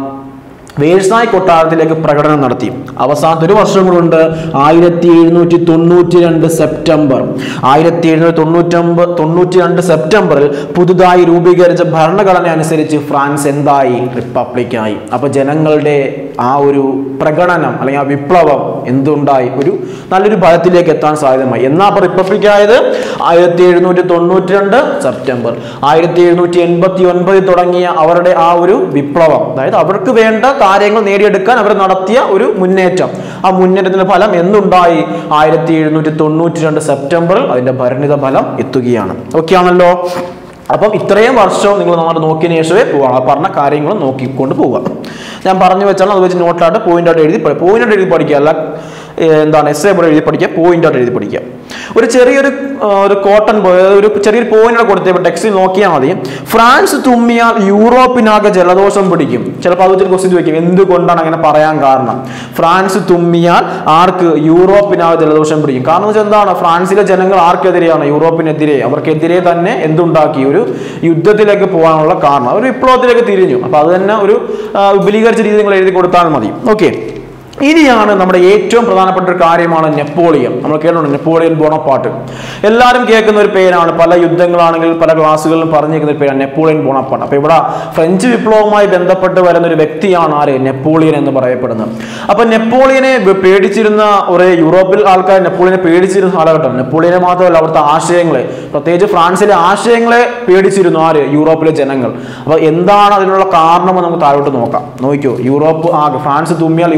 വേഴ്സായി കൊട്ടാരത്തിലേക്ക് പ്രകടനം നടത്തി അവസാനത്തെ ഒരു വർഷം കൂടെ ആയിരത്തി എഴുന്നൂറ്റി തൊണ്ണൂറ്റി രണ്ട് സെപ്റ്റംബർ ആയിരത്തി എഴുന്നൂറ്റി തൊണ്ണൂറ്റൊമ്പത് തൊണ്ണൂറ്റി രണ്ട് സെപ്റ്റംബറിൽ പുതുതായി രൂപീകരിച്ച ഭരണഘടന അനുസരിച്ച് ഫ്രാൻസ് എന്തായി റിപ്പബ്ലിക്കായി അപ്പൊ ജനങ്ങളുടെ ആ ഒരു പ്രകടനം അല്ലെങ്കിൽ ആ വിപ്ലവം എന്തുണ്ടായി ഒരു നല്ലൊരു ഫലത്തിലേക്ക് എത്താൻ സാധ്യതമായി എന്നാ അപ്പൊ റിപ്പബ്ലിക് ആയത് ആയിരത്തി എഴുന്നൂറ്റി തൊണ്ണൂറ്റി രണ്ട് സെപ്റ്റംബർ ആയിരത്തി എഴുന്നൂറ്റി എൺപത്തി ഒൻപതിൽ തുടങ്ങിയ അവരുടെ ആ ഒരു വിപ്ലവം അതായത് അവർക്ക് വേണ്ട കാര്യങ്ങൾ നേടിയെടുക്കാൻ അവർ നടത്തിയ ഒരു മുന്നേറ്റം ആ മുന്നേറ്റത്തിന്റെ ഫലം എന്തുണ്ടായി ആയിരത്തി എഴുന്നൂറ്റി തൊണ്ണൂറ്റി രണ്ട് സെപ്റ്റംബറിൽ അതിന്റെ ഭരണിത ഫലം എത്തുകയാണ് ഓക്കെ ആണല്ലോ അപ്പം ഇത്രയും വർഷം നിങ്ങൾ നമ്മൾ നോക്കിയതിന് ശേഷമേ പോവാം ആ പറഞ്ഞ കാര്യങ്ങൾ നോക്കിക്കൊണ്ട് പോവുക ഞാൻ പറഞ്ഞു വെച്ചാൽ അത് വെച്ച് നോട്ടായിട്ട് പോയിന്റ് ആയിട്ട് എഴുതി പോയിന്റ് ആയിട്ട് എഴുതി പഠിക്കുക അല്ല ഏ, എന്താണ് എസ് എ എഴുതി പഠിക്കുക പോയിന്റ് ആയിട്ട് എഴുതി പഠിക്കുക ഒരു ചെറിയൊരു ആ, ഒരു കോട്ടൺ ഒരു ചെറിയൊരു പോയിന്റ് കൊടുത്തേ ടെക്സ്റ്റിൽ നോക്കിയാൽ മതി ഫ്രാൻസ് തുമ്മിയാൽ യൂറോപ്പിനാകെ ജലദോഷം പിടിക്കും ചിലപ്പോൾ അത് വെച്ചൊരു ക്വസ്റ്റ്യൻ ചോദിക്കും എന്തുകൊണ്ടാണ് അങ്ങനെ പറയാൻ കാരണം ഫ്രാൻസ് തുമ്മിയാൽ ആർക്ക് യൂറോപ്പിനാകെ ജലദോഷം പിടിക്കും കാരണം എന്ന് വെച്ചാൽ എന്താണ് ഫ്രാൻസിലെ ജനങ്ങൾ ആർക്കെതിരെയാണ് യൂറോപ്പിനെതിരെ അവർക്കെതിരെ തന്നെ എന്തുണ്ടാക്കി ഒരു യുദ്ധത്തിലേക്ക് പോകാനുള്ള കാരണം ഒരു വിപ്ലവത്തിലേക്ക് തിരിഞ്ഞു അപ്പൊ അത് തന്നെ ഒരു ആ, വിപുലീകരിച്ച രീതി നിങ്ങൾ എഴുതി കൊടുത്താൽ മതി ഓക്കെ ഇനിയാണ് നമ്മുടെ ഏറ്റവും പ്രധാനപ്പെട്ട ഒരു കാര്യമാണ് നെപ്പോളിയൻ നമ്മൾ കേട്ടിട്ടുണ്ട് നെപ്പോളിയൻ ബോണപ്പാട്ട് എല്ലാവരും കേൾക്കുന്ന ഒരു പേരാണ് പല യുദ്ധങ്ങളാണെങ്കിൽ പല ക്ലാസ്സുകളിലും പറഞ്ഞിരിക്കുന്ന ഒരു പേരാണ് നെപ്പോളിയൻ ബോണപ്പാട്ട് അപ്പൊ ഇവിടെ ഫ്രഞ്ച് വിപ്ലവവുമായി ബന്ധപ്പെട്ട് വരുന്ന ഒരു വ്യക്തിയാണ് ആര് നെപ്പോളിയൻ എന്ന് പറയപ്പെടുന്നത് അപ്പൊ നെപ്പോളിയനെ ബ- പേടിച്ചിരുന്ന ഒരു യൂറോപ്പിൽ ആൾക്കാർ നെപ്പോളിയനെ പേടിച്ചിരുന്ന കാലഘട്ടം നെപ്പോളിയനെ മാത്രമല്ല അവിടുത്തെ ആശയങ്ങളെ പ്രത്യേകിച്ച് ഫ്രാൻസിലെ ആശയങ്ങളെ പേടിച്ചിരുന്നു ആര് യൂറോപ്പിലെ ജനങ്ങൾ അപ്പൊ എന്താണ് അതിനുള്ള കാരണം എന്ന് നമുക്ക് താഴോട്ട് നോക്കാം നോക്കിയോ യൂറോപ്പ് ആകെ ഫ്രാൻസ് തുമ്മിയാൽ യൂറോപ്പ് ആകെ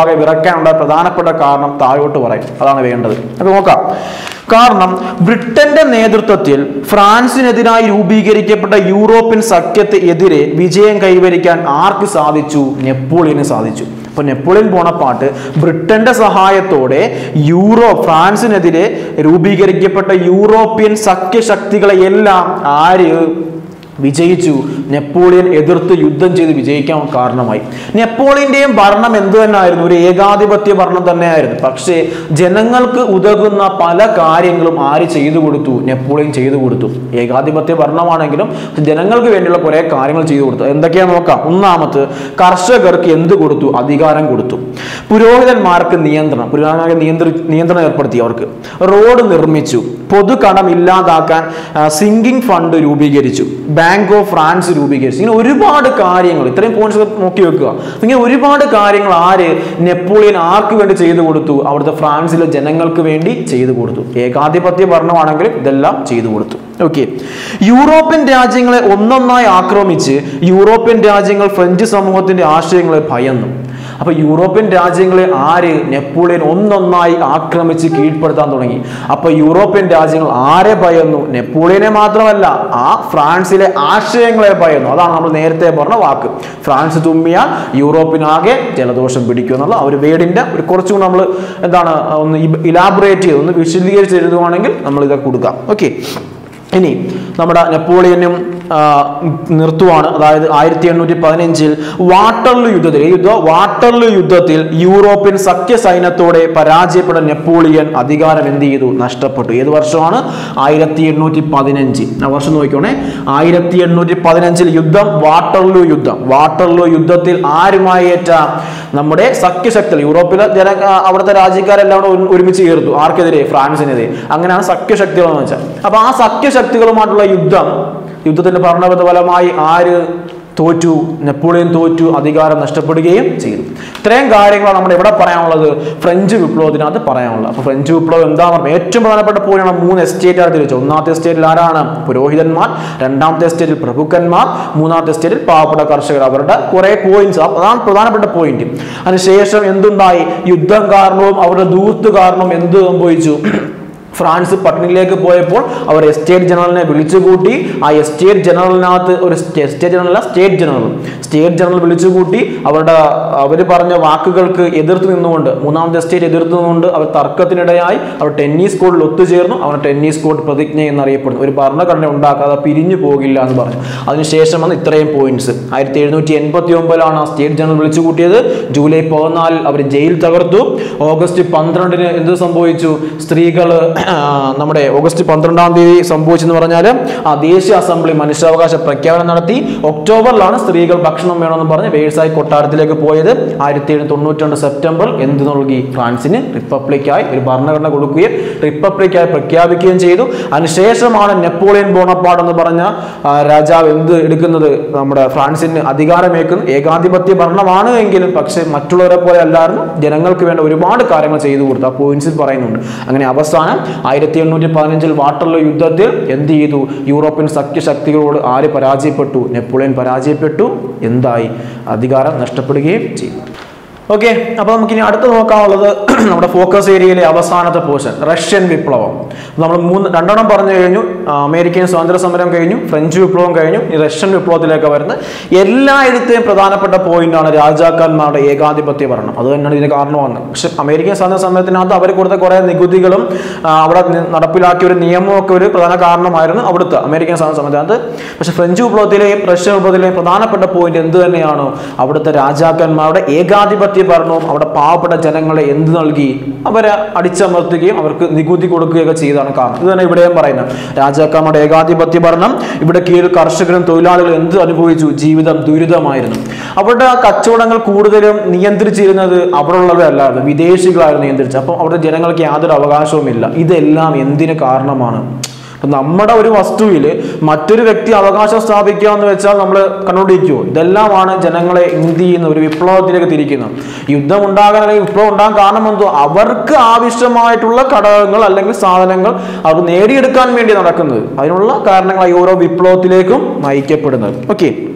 ഒന്നാകെ വിറയ്ക്കാനുള്ള പ്രധാനപ്പെട്ട കാരണം താഴോട്ട് പറയും അതാണ് വേണ്ടത് അപ്പൊ നോക്കാം കാരണം ബ്രിട്ടന്റെ നേതൃത്വത്തിൽ ഫ്രാൻസിനെതിരായി രൂപീകരിക്കപ്പെട്ട യൂറോപ്യൻ സഖ്യത്തെ എതിരെ വിജയം കൈവരിക്കാൻ ആർക്ക് സാധിച്ചു നെപ്പോളിയന് സാധിച്ചു അപ്പൊ നെപ്പോളിയൻ ബോണപ്പാട്ട് ബ്രിട്ടന്റെ സഹായത്തോടെ യൂറോ ഫ്രാൻസിനെതിരെ രൂപീകരിക്കപ്പെട്ട യൂറോപ്യൻ സഖ്യശക്തികളെ എല്ലാം ആര് വിജയിച്ചു നെപ്പോളിയൻ എതിർത്ത് യുദ്ധം ചെയ്ത് വിജയിക്കാൻ കാരണമായി നെപ്പോളിയന്റെയും ഭരണം എന്തു തന്നെയായിരുന്നു ഒരു ഏകാധിപത്യ ഭരണം തന്നെയായിരുന്നു പക്ഷേ ജനങ്ങൾക്ക് ഉതകുന്ന പല കാര്യങ്ങളും ആര് ചെയ്തു കൊടുത്തു നെപ്പോളിയൻ ചെയ്തു കൊടുത്തു ഏകാധിപത്യ ഭരണമാണെങ്കിലും ജനങ്ങൾക്ക് വേണ്ടിയുള്ള കുറെ കാര്യങ്ങൾ ചെയ്തു കൊടുത്തു എന്തൊക്കെയാ നോക്കാം ഒന്നാമത് കർഷകർക്ക് എന്ത് കൊടുത്തു അധികാരം കൊടുത്തു പുരോഹിതന്മാർക്ക് നിയന്ത്രണം പുരോഹിതന്മാർക്ക് നിയന്ത്രി നിയന്ത്രണം ഏർപ്പെടുത്തി അവർക്ക് റോഡ് നിർമ്മിച്ചു പൊതുകടം ഇല്ലാതാക്കാൻ സിങ്കിങ് ഫണ്ട് രൂപീകരിച്ചു ബാങ്ക് ഓഫ് ഫ്രാൻസ് രൂപീകരിച്ചു ഇങ്ങനെ ഒരുപാട് കാര്യങ്ങൾ ഇത്രയും പോയിന്റ്സ് നോക്കി വെക്കുക ഇങ്ങനെ ഒരുപാട് കാര്യങ്ങൾ ആര് നെപ്പോളിയൻ ആർക്ക് വേണ്ടി ചെയ്തു കൊടുത്തു അവിടുത്തെ ഫ്രാൻസിലെ ജനങ്ങൾക്ക് വേണ്ടി ചെയ്തു കൊടുത്തു ഏകാധിപത്യ ഭരണമാണെങ്കിലും ഇതെല്ലാം ചെയ്തു കൊടുത്തു ഓക്കെ യൂറോപ്യൻ രാജ്യങ്ങളെ ഒന്നൊന്നായി ആക്രമിച്ച് യൂറോപ്യൻ രാജ്യങ്ങൾ ഫ്രഞ്ച് സമൂഹത്തിന്റെ ആശയങ്ങളെ ഭയന്നു അപ്പൊ യൂറോപ്യൻ രാജ്യങ്ങളെ ആര് നെപ്പോളിയൻ ഒന്നൊന്നായി ആക്രമിച്ച് കീഴ്പ്പെടുത്താൻ തുടങ്ങി അപ്പൊ യൂറോപ്യൻ രാജ്യങ്ങൾ ആരെ ഭയന്നു നെപ്പോളിയനെ മാത്രമല്ല ആ ഫ്രാൻസിലെ ആശയങ്ങളെ ഭയന്നു അതാണ് നമ്മൾ നേരത്തെ പറഞ്ഞ വാക്ക് ഫ്രാൻസ് തുമ്മിയാൽ യൂറോപ്പിനാകെ ജലദോഷം പിടിക്കും എന്നുള്ള ആ ഒരു വേർഡിന്റെ ഒരു കുറച്ചുകൂടി നമ്മൾ എന്താണ് ഒന്ന് ഇലാബറേറ്റ് ചെയ്ത് ഒന്ന് വിശദീകരിച്ച് എഴുതുവാണെങ്കിൽ നമ്മൾ ഇതൊക്കെ കൊടുക്കാം ഓക്കെ ഇനി നമ്മുടെ നെപ്പോളിയനും ആ, നിർത്തുവാണ് അതായത് ആയിരത്തി എണ്ണൂറ്റി പതിനഞ്ചിൽ വാട്ടർലു യുദ്ധത്തിൽ ഈ യുദ്ധം വാട്ടർലു യുദ്ധത്തിൽ യൂറോപ്യൻ സഖ്യ സൈന്യത്തോടെ പരാജയപ്പെട്ട നെപ്പോളിയൻ അധികാരം എന്ത് ചെയ്തു നഷ്ടപ്പെട്ടു ഏത് വർഷമാണ് ആയിരത്തി എണ്ണൂറ്റി പതിനഞ്ച് ആ വർഷം നോക്കിക്കോണേ ആയിരത്തി എണ്ണൂറ്റി പതിനഞ്ചിൽ യുദ്ധം വാട്ടർലു യുദ്ധം വാട്ടർലു യുദ്ധത്തിൽ ആരുമായി ഏറ്റ നമ്മുടെ സഖ്യശക്തികൾ യൂറോപ്പിലെ ജന ആ, അവിടുത്തെ രാജ്യക്കാരെല്ലാം കൂടെ ഒരു- ഒരുമിച്ച് ചേർത്തു ആർക്കെതിരെ ഫ്രാൻസിനെതിരെ അങ്ങനെയാണ് സഖ്യശക്തികൾ എന്ന് വെച്ചാൽ അപ്പൊ ആ സഖ്യശക്തികളുമായിട്ടുള്ള യുദ്ധം യുദ്ധത്തിന്റെ ഭരണപത ഫലമായി ആര് തോറ്റു നെപ്പോളിയൻ തോറ്റു അധികാരം നഷ്ടപ്പെടുകയും ചെയ്തു ഇത്രയും കാര്യങ്ങളാണ് നമ്മുടെ ഇവിടെ പറയാനുള്ളത് ഫ്രഞ്ച് വിപ്ലവത്തിനകത്ത് പറയാനുള്ളത് അപ്പൊ ഫ്രഞ്ച് വിപ്ലവം എന്താ പറയുക ഏറ്റവും പ്രധാനപ്പെട്ട പോയിന്റാണ് മൂന്ന് എസ്റ്റേറ്റ് ആണ് തിരിച്ചു ഒന്നാമത്തെ എസ്റ്റേറ്റിൽ ആരാണ് പുരോഹിതന്മാർ രണ്ടാമത്തെ എസ്റ്റേറ്റിൽ പ്രഭുക്കന്മാർ മൂന്നാമത്തെ എസ്റ്റേറ്റിൽ പാവപ്പെട്ട കർഷകർ അവരുടെ കുറെ പോയിന്റ്സ് അതാണ് പ്രധാനപ്പെട്ട പോയിന്റ് അതിനുശേഷം എന്തുണ്ടായി യുദ്ധം കാരണവും അവരുടെ ദൂർത്ത് കാരണവും എന്ത് സംഭവിച്ചു ഫ്രാൻസ് പട്ടിണിയിലേക്ക് പോയപ്പോൾ അവർ എസ്റ്റേറ്റ് ജനറലിനെ വിളിച്ചുകൂട്ടി ആ എസ്റ്റേറ്റ് ജനറലിനകത്ത് ഒരു സ്റ്റേ- estate general state general state general വിളിച്ചുകൂട്ടി അവരുടെ അവർ പറഞ്ഞ വാക്കുകൾക്ക് എതിർത്ത് നിന്നുകൊണ്ട് മൂന്നാമത്തെ എസ്റ്റേറ്റ് എതിർത്ത് നിന്നുകൊണ്ട് അവർ തർക്കത്തിനിടയായി അവർ ടെന്നീസ് കോർട്ടിൽ ഒത്തുചേർന്നു അവർ ടെന്നീസ് കോർട്ട് പ്രതിജ്ഞ എന്നറിയപ്പെടുന്നു ഒരു ഭരണഘടന ഉണ്ടാക്കാതെ പിരിഞ്ഞു പോകില്ല എന്ന് പറഞ്ഞു അതിനുശേഷമാണ് ഇത്രയും പോയിന്റ്സ് ആയിരത്തി എഴുന്നൂറ്റി എൺപത്തി ഒമ്പതിലാണ് ആ സ്റ്റേറ്റ് ജനറൽ വിളിച്ചു കൂട്ടിയത് ജൂലൈ പതിനാലിൽ അവർ ജയിൽ തകർത്തു ഓഗസ്റ്റ് പന്ത്രണ്ടിന് എന്ത് സംഭവിച്ചു സ്ത്രീകൾ നമ്മുടെ ഓഗസ്റ്റ് പന്ത്രണ്ടാം തീയതി സംഭവിച്ചെന്ന് പറഞ്ഞാൽ ആ ദേശീയ അസംബ്ലി മനുഷ്യാവകാശ പ്രഖ്യാപനം നടത്തി ഒക്ടോബറിലാണ് സ്ത്രീകൾ ഭക്ഷണം വേണമെന്ന് പറഞ്ഞ് വേഴ്സായി കൊട്ടാരത്തിലേക്ക് പോയത് ആയിരത്തി എഴുന്നൂറ്റി തൊണ്ണൂറ്റി രണ്ട് സെപ്റ്റംബർ എന്ത് നൽകി ഫ്രാൻസിന് റിപ്പബ്ലിക്കായി ഒരു ഭരണഘടന കൊടുക്കുകയും റിപ്പബ്ലിക്കായി പ്രഖ്യാപിക്കുകയും ചെയ്തു അതിനുശേഷമാണ് നെപ്പോളിയൻ ബോണപ്പാട് എന്ന് പറഞ്ഞ ആ, രാജാവ് എന്ത് എടുക്കുന്നത് നമ്മുടെ ഫ്രാൻസിന് അധികാരമേക്കുന്നു ഏകാധിപത്യ ഭരണമാണ് എങ്കിലും പക്ഷെ മറ്റുള്ളവരെ പോലെ അല്ലായിരുന്നു ജനങ്ങൾക്ക് വേണ്ട ഒരുപാട് കാര്യങ്ങൾ ചെയ്തു കൊടുത്തു ആ പോയിന്റ്സിൽ പറയുന്നുണ്ട് അങ്ങനെ അവസാനം ആയിരത്തി എണ്ണൂറ്റി പതിനഞ്ചിൽ വാട്ടർലോ യുദ്ധത്തിൽ എന്ത് ചെയ്തു യൂറോപ്യൻ സഖ്യശക്തികളോട് ആര് പരാജയപ്പെട്ടു നെപ്പോളിയൻ പരാജയപ്പെട്ടു എന്തായി അധികാരം നഷ്ടപ്പെടുകയും ചെയ്തു ഓക്കെ അപ്പൊ നമുക്ക് ഇനി അടുത്ത് നോക്കാനുള്ളത് നമ്മുടെ ഫോക്കസ് ഏരിയയിലെ അവസാനത്തെ പോർഷൻ റഷ്യൻ വിപ്ലവം നമ്മൾ മൂന്ന് രണ്ടെണ്ണം പറഞ്ഞു കഴിഞ്ഞു ആ, അമേരിക്കൻ സ്വാതന്ത്ര്യ സമരം കഴിഞ്ഞു ഫ്രഞ്ച് വിപ്ലവം കഴിഞ്ഞു ഈ റഷ്യൻ വിപ്ലവത്തിലേക്ക് വരുന്നത് എല്ലായിടത്തെയും പ്രധാനപ്പെട്ട പോയിന്റാണ് രാജാക്കന്മാരുടെ ഏകാധിപത്യ ഭരണം അത് തന്നെയാണ് ഇതിന് കാരണമാണ് പക്ഷെ അമേരിക്കൻ സ്വാതന്ത്ര്യ സമരത്തിനകത്ത് അവർ കൊടുത്ത കുറെ നികുതികളും ആ, അവിടെ നി- നടപ്പിലാക്കിയ ഒരു നിയമമൊക്കെ ഒരു പ്രധാന കാരണമായിരുന്നു അവിടുത്തെ അമേരിക്കൻ സ്വാതന്ത്ര്യ സമരത്തിനകത്ത് പക്ഷെ ഫ്രഞ്ച് വിപ്ലവത്തിലെയും റഷ്യൻ വിപ്ലവത്തിലെയും പ്രധാനപ്പെട്ട പോയിന്റ് എന്ത് തന്നെയാണ് അവിടുത്തെ രാജാക്കന്മാരുടെ ഏകാധിപത്യ ഭരണവും അവിടെ പാവപ്പെട്ട ജനങ്ങളെ എന്ത് നൽകി അവരെ അടിച്ചമർത്തുകയും അവർക്ക് നികുതി കൊടുക്കുകയൊക്കെ ചെയ്താണ് കാരണം ഇത് തന്നെ ഇവിടെയും പറയുന്നത് രാജാക്കന്മാരുടെ ഏകാധിപത്യ ഭരണം ഇവിടെ കീഴിൽ കർഷകരും തൊഴിലാളികളും എന്ത് അനുഭവിച്ചു ജീവിതം ദുരിതമായിരുന്നു അവരുടെ ആ കച്ചവടങ്ങൾ കൂടുതലും നിയന്ത്രിച്ചിരുന്നത് അവിടെ ഉള്ളവരല്ലായിരുന്നു വിദേശികളായിരുന്നു നിയന്ത്രിച്ചത് അപ്പം അവിടുത്തെ ജനങ്ങൾക്ക് യാതൊരു അവകാശവുമില്ല ഇതെല്ലാം എന്തിന് കാരണമാണ് അപ്പൊ നമ്മുടെ ഒരു വസ്തുവിൽ മറ്റൊരു വ്യക്തി അവകാശം സ്ഥാപിക്കുക എന്ന് വെച്ചാൽ നമ്മൾ കണ്ടുകൊണ്ടിരിക്കുമോ ഇതെല്ലാമാണ് ജനങ്ങളെ എന്ത് ചെയ്യുന്ന ഒരു വിപ്ലവത്തിലേക്ക് തിരിക്കുന്നത് യുദ്ധം ഉണ്ടാകാൻ അല്ലെങ്കിൽ വിപ്ലവം ഉണ്ടാകാൻ കാരണം എന്തോ അവർക്ക് ആവശ്യമായിട്ടുള്ള ഘടകങ്ങൾ അല്ലെങ്കിൽ സാധനങ്ങൾ അവർക്ക് നേടിയെടുക്കാൻ വേണ്ടി നടക്കുന്നത് അതിനുള്ള കാരണങ്ങളായി ഓരോ വിപ്ലവത്തിലേക്കും നയിക്കപ്പെടുന്നത് ഓക്കെ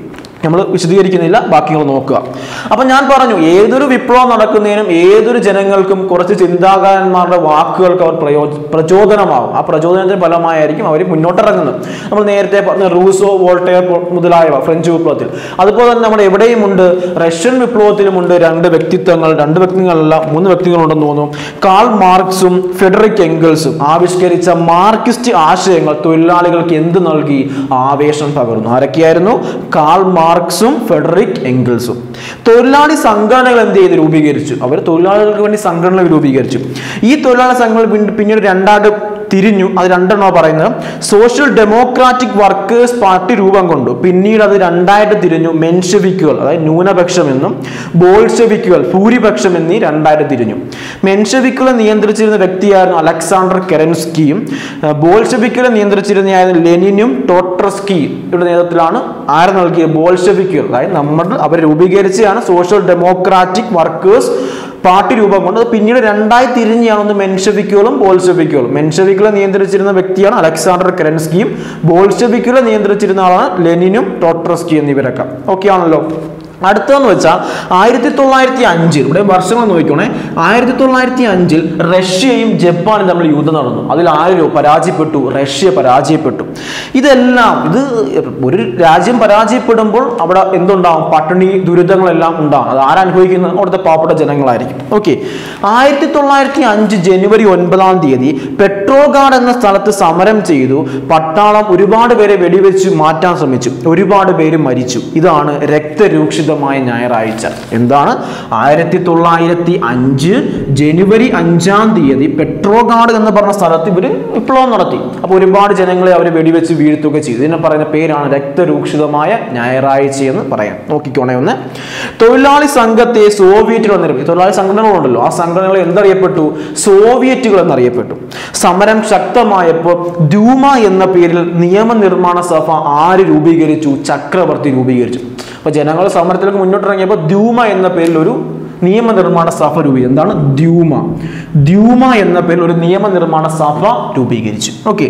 നമ്മൾ വിശദീകരിക്കുന്നില്ല ബാക്കികൾ നോക്കുക അപ്പൊ ഞാൻ പറഞ്ഞു ഏതൊരു വിപ്ലവം നടക്കുന്നതിനും ഏതൊരു ജനങ്ങൾക്കും കുറച്ച് ചിന്താകാരന്മാരുടെ വാക്കുകൾക്ക് അവർ പ്രയോ പ്രചോദനമാകും ആ പ്രചോദനത്തിന്റെ ഫലമായിരിക്കും അവർ മുന്നോട്ടിറങ്ങുന്നത് നമ്മൾ നേരത്തെ പറഞ്ഞ റൂസോ വോൾട്ടയർ പോ- മുതലായവ ഫ്രഞ്ച് വിപ്ലവത്തിൽ അതുപോലെ തന്നെ നമ്മുടെ എവിടെയുമുണ്ട് റഷ്യൻ വിപ്ലവത്തിലുമുണ്ട് രണ്ട് വ്യക്തിത്വങ്ങൾ രണ്ട് വ്യക്തികളല്ല മൂന്ന് വ്യക്തികളുണ്ടെന്ന് തോന്നുന്നു കാൾ മാർക്സും ഫെഡറിക് എംഗിൾസും ആവിഷ്കരിച്ച മാർക്സിസ്റ്റ് ആശയങ്ങൾ തൊഴിലാളികൾക്ക് എന്ത് നൽകി ആവേശം പകർന്നു ആരൊക്കെയായിരുന്നു കാൾ മാർക്സും ഫെഡറിക് എംഗിൾസും തൊഴിലാളി സംഘടനകൾ എന്ത് ചെയ്ത് രൂപീകരിച്ചു അവർ തൊഴിലാളികൾക്ക് വേണ്ടി സംഘടനകൾ രൂപീകരിച്ചു ഈ തൊഴിലാളി സംഘടനകൾ പിന്നീട് പിന്നീട് രണ്ടായിട്ട് തിരിഞ്ഞു അത് രണ്ടെണ്ണോ പറയുന്നത് സോഷ്യൽ ഡെമോക്രാറ്റിക് വർക്കേഴ്സ് പാർട്ടി രൂപം കൊണ്ടു പിന്നീട് അത് രണ്ടായിട്ട് തിരിഞ്ഞു മെൻഷവിക്കുകൾ അതായത് ന്യൂനപക്ഷം എന്നും ബോൾഷവിക്കുകൾ ഭൂരിപക്ഷം എന്നീ രണ്ടായിട്ട് തിരിഞ്ഞു മെൻഷവിക്കുകളെ നിയന്ത്രിച്ചിരുന്ന വ്യക്തിയായിരുന്നു അലക്സാണ്ടർ കെറൻസ്കിയും ഏർ ബോൾഷവിക്കുകളെ നിയന്ത്രിച്ചിരുന്നയായിരുന്നു ലെനിനും ടോട്രസ്കിയും ഇവിടെ നേതൃത്വത്തിലാണ് ആര് നൽകിയ ബോൾഷവിക്കുകൾ അതായത് നമ്മൾ അവർ രൂപീകരിച്ചതാണ് സോഷ്യൽ ഡെമോക്രാറ്റിക് വർക്കേഴ്സ് പാർട്ടി രൂപം കൊണ്ട് അത് പിന്നീട് രണ്ടായി തിരിഞ്ഞാണ് ഒന്ന് മെൻഷവിക്കുകളും ബോൾഷവിക്കുകളും മെൻഷവിക്കുകളെ നിയന്ത്രിച്ചിരുന്ന വ്യക്തിയാണ് അലക്സാണ്ടർ കെറൻസ്കിയും ബോൾഷവിക്കുകളെ നിയന്ത്രിച്ചിരുന്ന ആളാണ് ലെനിനും ടോട്രസ്കി എന്നിവരൊക്കെ ഓക്കെ ആണല്ലോ അടുത്തതെന്ന് വെച്ചാൽ ആയിരത്തി തൊള്ളായിരത്തി അഞ്ചിൽ ഇവിടെ വർഷങ്ങൾ നോക്കിക്കോണേ ആയിരത്തി തൊള്ളായിരത്തി അഞ്ചിൽ റഷ്യയും ജപ്പാനും തമ്മിൽ യുദ്ധം നടന്നു അതിൽ ആര് പരാജയപ്പെട്ടു റഷ്യ പരാജയപ്പെട്ടു ഇതെല്ലാം ഇത് ഒരു രാജ്യം പരാജയപ്പെടുമ്പോൾ അവിടെ എന്തുണ്ടാവും പട്ടിണി ദുരിതങ്ങളെല്ലാം ഉണ്ടാവും അത് ആരനുഭവിക്കുന്നത് അവിടുത്തെ പാവപ്പെട്ട ജനങ്ങളായിരിക്കും ഓക്കെ ആയിരത്തി തൊള്ളായിരത്തി അഞ്ച് ജനുവരി ഒൻപതാം തീയതി പെട്രോഗാഡ് എന്ന സ്ഥലത്ത് സമരം ചെയ്തു പട്ടാളം ഒരുപാട് പേരെ വെടിവെച്ച് മാറ്റാൻ ശ്രമിച്ചു ഒരുപാട് പേര് മരിച്ചു ഇതാണ് രക്തരൂക്ഷിതമായ ഞായറാഴ്ച എന്താണ് ആയിരത്തി തൊള്ളായിരത്തി അഞ്ച് ജനുവരി അഞ്ചാം തീയതി പെട്രോഗാഡ് എന്ന് പറഞ്ഞ സ്ഥലത്ത് ഇവർ വിപ്ലവം നടത്തി അപ്പോൾ ഒരുപാട് ജനങ്ങളെ അവർ വെടിവെച്ച് വീഴ്ത്തുക ചെയ്തു ഇതിനെ പറയുന്ന പേരാണ് രക്തരൂക്ഷിതമായ ഞായറാഴ്ച എന്ന് പറയാം നോക്കിക്കോണേ ഒന്ന് തൊഴിലാളി സംഘത്തെ സോവിയറ്റുകൾ എന്നറിയപ്പെട്ടു തൊഴിലാളി സംഘടനകളുണ്ടല്ലോ ആ സംഘടനകൾ എന്തറിയപ്പെട്ടു സോവിയറ്റുകൾ എന്നറിയപ്പെട്ടു സമരം ശക്തമായപ്പോൾ ദ്യൂമ എന്ന പേരിൽ നിയമനിർമ്മാണ സഭ ആര് രൂപീകരിച്ചു ചക്രവർത്തി രൂപീകരിച്ചു അപ്പൊ ജനങ്ങൾ സമരത്തിലേക്ക് മുന്നോട്ടിറങ്ങിയപ്പോൾ ദ്യൂമ എന്ന പേരിൽ ഒരു നിയമനിർമ്മാണ സഭ രൂപീകരിച്ചു എന്താണ് ദ്യൂമ ദ്യൂമ എന്ന പേരിൽ ഒരു നിയമനിർമ്മാണ സഭ രൂപീകരിച്ചു ഓക്കെ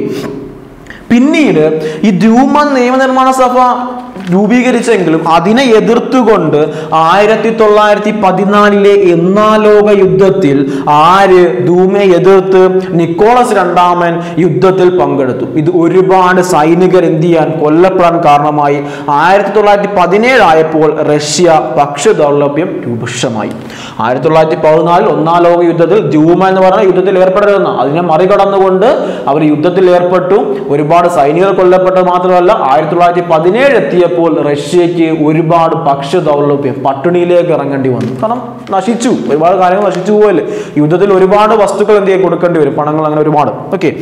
പിന്നീട് ഈ ദ്യൂമ നിയമനിർമ്മാണ സഭ രൂപീകരിച്ചെങ്കിലും അതിനെ എതിർത്തുകൊണ്ട് ആയിരത്തി തൊള്ളായിരത്തി പതിനാലിലെ എന്നാലോക യുദ്ധത്തിൽ ആര് ധൂമയെ എതിർത്ത് നിക്കോളസ് രണ്ടാമൻ യുദ്ധത്തിൽ പങ്കെടുത്തു ഇത് ഒരുപാട് സൈനികർ എന്ത് ചെയ്യാൻ കൊല്ലപ്പെടാൻ കാരണമായി ആയിരത്തി തൊള്ളായിരത്തി പതിനേഴ് ആയപ്പോൾ റഷ്യ പക്ഷദൗർലഭ്യം രൂക്ഷമായി ആയിരത്തി തൊള്ളായിരത്തി പതിനാലിൽ ഒന്നാം ലോക യുദ്ധത്തിൽ ദ്യൂമ എന്ന് പറഞ്ഞ യുദ്ധത്തിൽ ഏർപ്പെടരുതെന്ന് അതിനെ മറികടന്നുകൊണ്ട് അവർ യുദ്ധത്തിൽ ഏർപ്പെട്ടു ഒരുപാട് സൈനികർ കൊല്ലപ്പെട്ടത് മാത്രമല്ല ആയിരത്തി തൊള്ളായിരത്തി പതിനേഴ് എത്തിയപ്പോൾ റഷ്യക്ക് ഒരുപാട് ഭക്ഷ്യ ദൗർലഭ്യം പട്ടിണിയിലേക്ക് ഇറങ്ങേണ്ടി വന്നു കാരണം നശിച്ചു ഒരുപാട് കാര്യങ്ങൾ നശിച്ചു പോയല്ലേ യുദ്ധത്തിൽ ഒരുപാട് വസ്തുക്കൾ എന്ത് ചെയ്യാൻ കൊടുക്കേണ്ടി വരും പണങ്ങൾ അങ്ങനെ ഒരുപാട് ഓക്കെ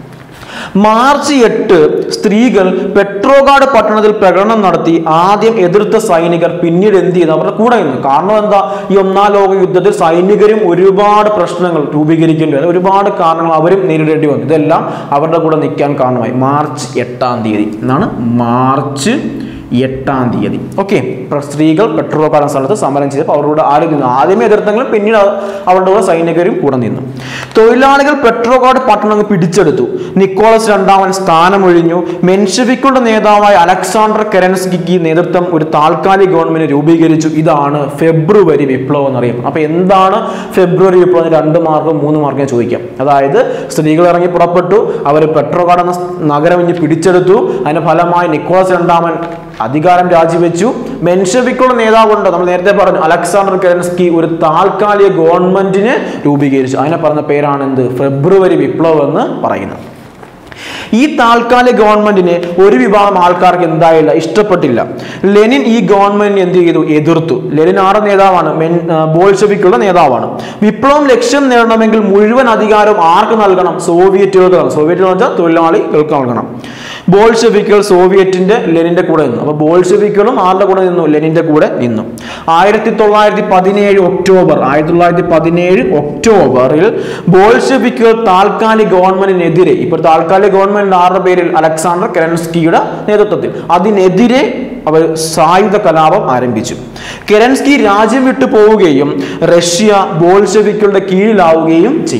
മാർച്ച് എട്ട് സ്ത്രീകൾ പെട്രോഗാഡ് പട്ടണത്തിൽ പ്രകടനം നടത്തി ആദ്യം എതിർത്ത സൈനികർ പിന്നീട് എന്ത് ചെയ്തു അവരുടെ കൂടെ നിന്നു കാരണം എന്താ ഈ ഒന്നാം ലോക യുദ്ധത്തിൽ സൈനികരും ഒരുപാട് പ്രശ്നങ്ങൾ രൂപീകരിക്കേണ്ടി വന്നു ഒരുപാട് കാരണങ്ങൾ അവരും നേരിടേണ്ടി വന്നു ഇതെല്ലാം അവരുടെ കൂടെ നിൽക്കാൻ കാരണമായി മാർച്ച് എട്ടാം തീയതി എന്നാണ് മാർച്ച് എട്ടാം തീയതി ഓക്കെ സ്ത്രീകൾ പെട്രോൾ സ്ഥലത്ത് സമരം ചെയ്തപ്പോൾ അവരുടെ കൂടെ ആരും നിന്നു ആദ്യമേ എതിർത്തെങ്കിലും പിന്നീട് അവ- അവരുടെ കൂടെ സൈനികരും കൂടെ നിന്നു തൊഴിലാളികൾ പെട്രോഗാഡ് പട്ടണം അങ്ങ് പിടിച്ചെടുത്തു നിക്കോളസ് രണ്ടാമൻ സ്ഥാനമൊഴിഞ്ഞു മെൻഷവിക്കുള്ള നേതാവായ അലക്സാണ്ടർ കെരൻസ്കിക്ക് നേതൃത്വം ഒരു താൽക്കാലിക ഗവൺമെന്റ് രൂപീകരിച്ചു ഇതാണ് ഫെബ്രുവരി വിപ്ലവം എന്നറിയപ്പെടുന്നത് അപ്പൊ എന്താണ് ഫെബ്രുവരി വിപ്ലവം എന്ന് രണ്ട് മാർക്കും മൂന്ന് മാർക്കും ചോദിക്കാം അതായത് സ്ത്രീകൾ ഇറങ്ങി പുറപ്പെട്ടു അവർ പെട്രോഗാഡ് എന്ന നഗരം ഇനി പിടിച്ചെടുത്തു അതിന്റെ ഫലമായി നിക്കോളസ് രണ്ടാമൻ അധികാരം രാജിവെച്ചു മെൻഷവിക്കുള്ള നേതാവുണ്ട് നമ്മൾ നേരത്തെ പറഞ്ഞു അലക്സാണ്ടർ കെരൻസ്കി ഒരു താൽക്കാലിക ഗവൺമെന്റിന് രൂപീകരിച്ചു അതിനെ പറഞ്ഞ പേരാണ് എന്ത് ഫെബ്രുവരി വിപ്ലവം എന്ന് പറയുന്നത് ഈ താൽക്കാലിക ഗവൺമെന്റിനെ ഒരു വിഭാഗം ആൾക്കാർക്ക് എന്തായില്ല ഇഷ്ടപ്പെട്ടില്ല ലെനിൻ ഈ ഗവൺമെന്റിനെ എന്ത് ചെയ്തു എതിർത്തു ലെനിൻ ആറ് നേതാവാണ് മെൻ ആ, ബോൾഷെവിക്കുള്ള നേതാവാണ് വിപ്ലവം ലക്ഷ്യം നേടണമെങ്കിൽ മുഴുവൻ അധികാരവും ആർക്ക് നൽകണം സോവിയറ്റുകൾക്ക് നൽകണം സോവിയറ്റുകൾ എന്ന് വെച്ചാൽ തൊഴിലാളികൾക്ക് നൽകണം ബോൾഷെവിക്കുകൾ സോവിയറ്റിന്റെ ലെനിന്റെ കൂടെ നിന്നു അപ്പൊ ബോൾഷെവിക്കുകളും ആരുടെ കൂടെ നിന്നു ലെനിന്റെ കൂടെ നിന്നു ആയിരത്തി തൊള്ളായിരത്തി പതിനേഴ് ഒക്ടോബർ ആയിരത്തി തൊള്ളായിരത്തി പതിനേഴ് ഒക്ടോബറിൽ ബോൾഷെവിക്കുകൾ താൽക്കാലിക ഗവൺമെന്റിനെതിരെ ഇപ്പോൾ താൽക്കാലിക ഗവൺമെന്റ് ആരുടെ പേരിൽ അലക്സാണ്ടർ കെരൻസ്കിയുടെ നേതൃത്വത്തിൽ അതിനെതിരെ അവർ സായുധ കലാപം ആരംഭിച്ചു കെരൻസ്കി രാജ്യം വിട്ടു പോവുകയും റഷ്യ ബോൾഷെവിക്കുകളുടെ കീഴിലാവുകയും ചെയ്തു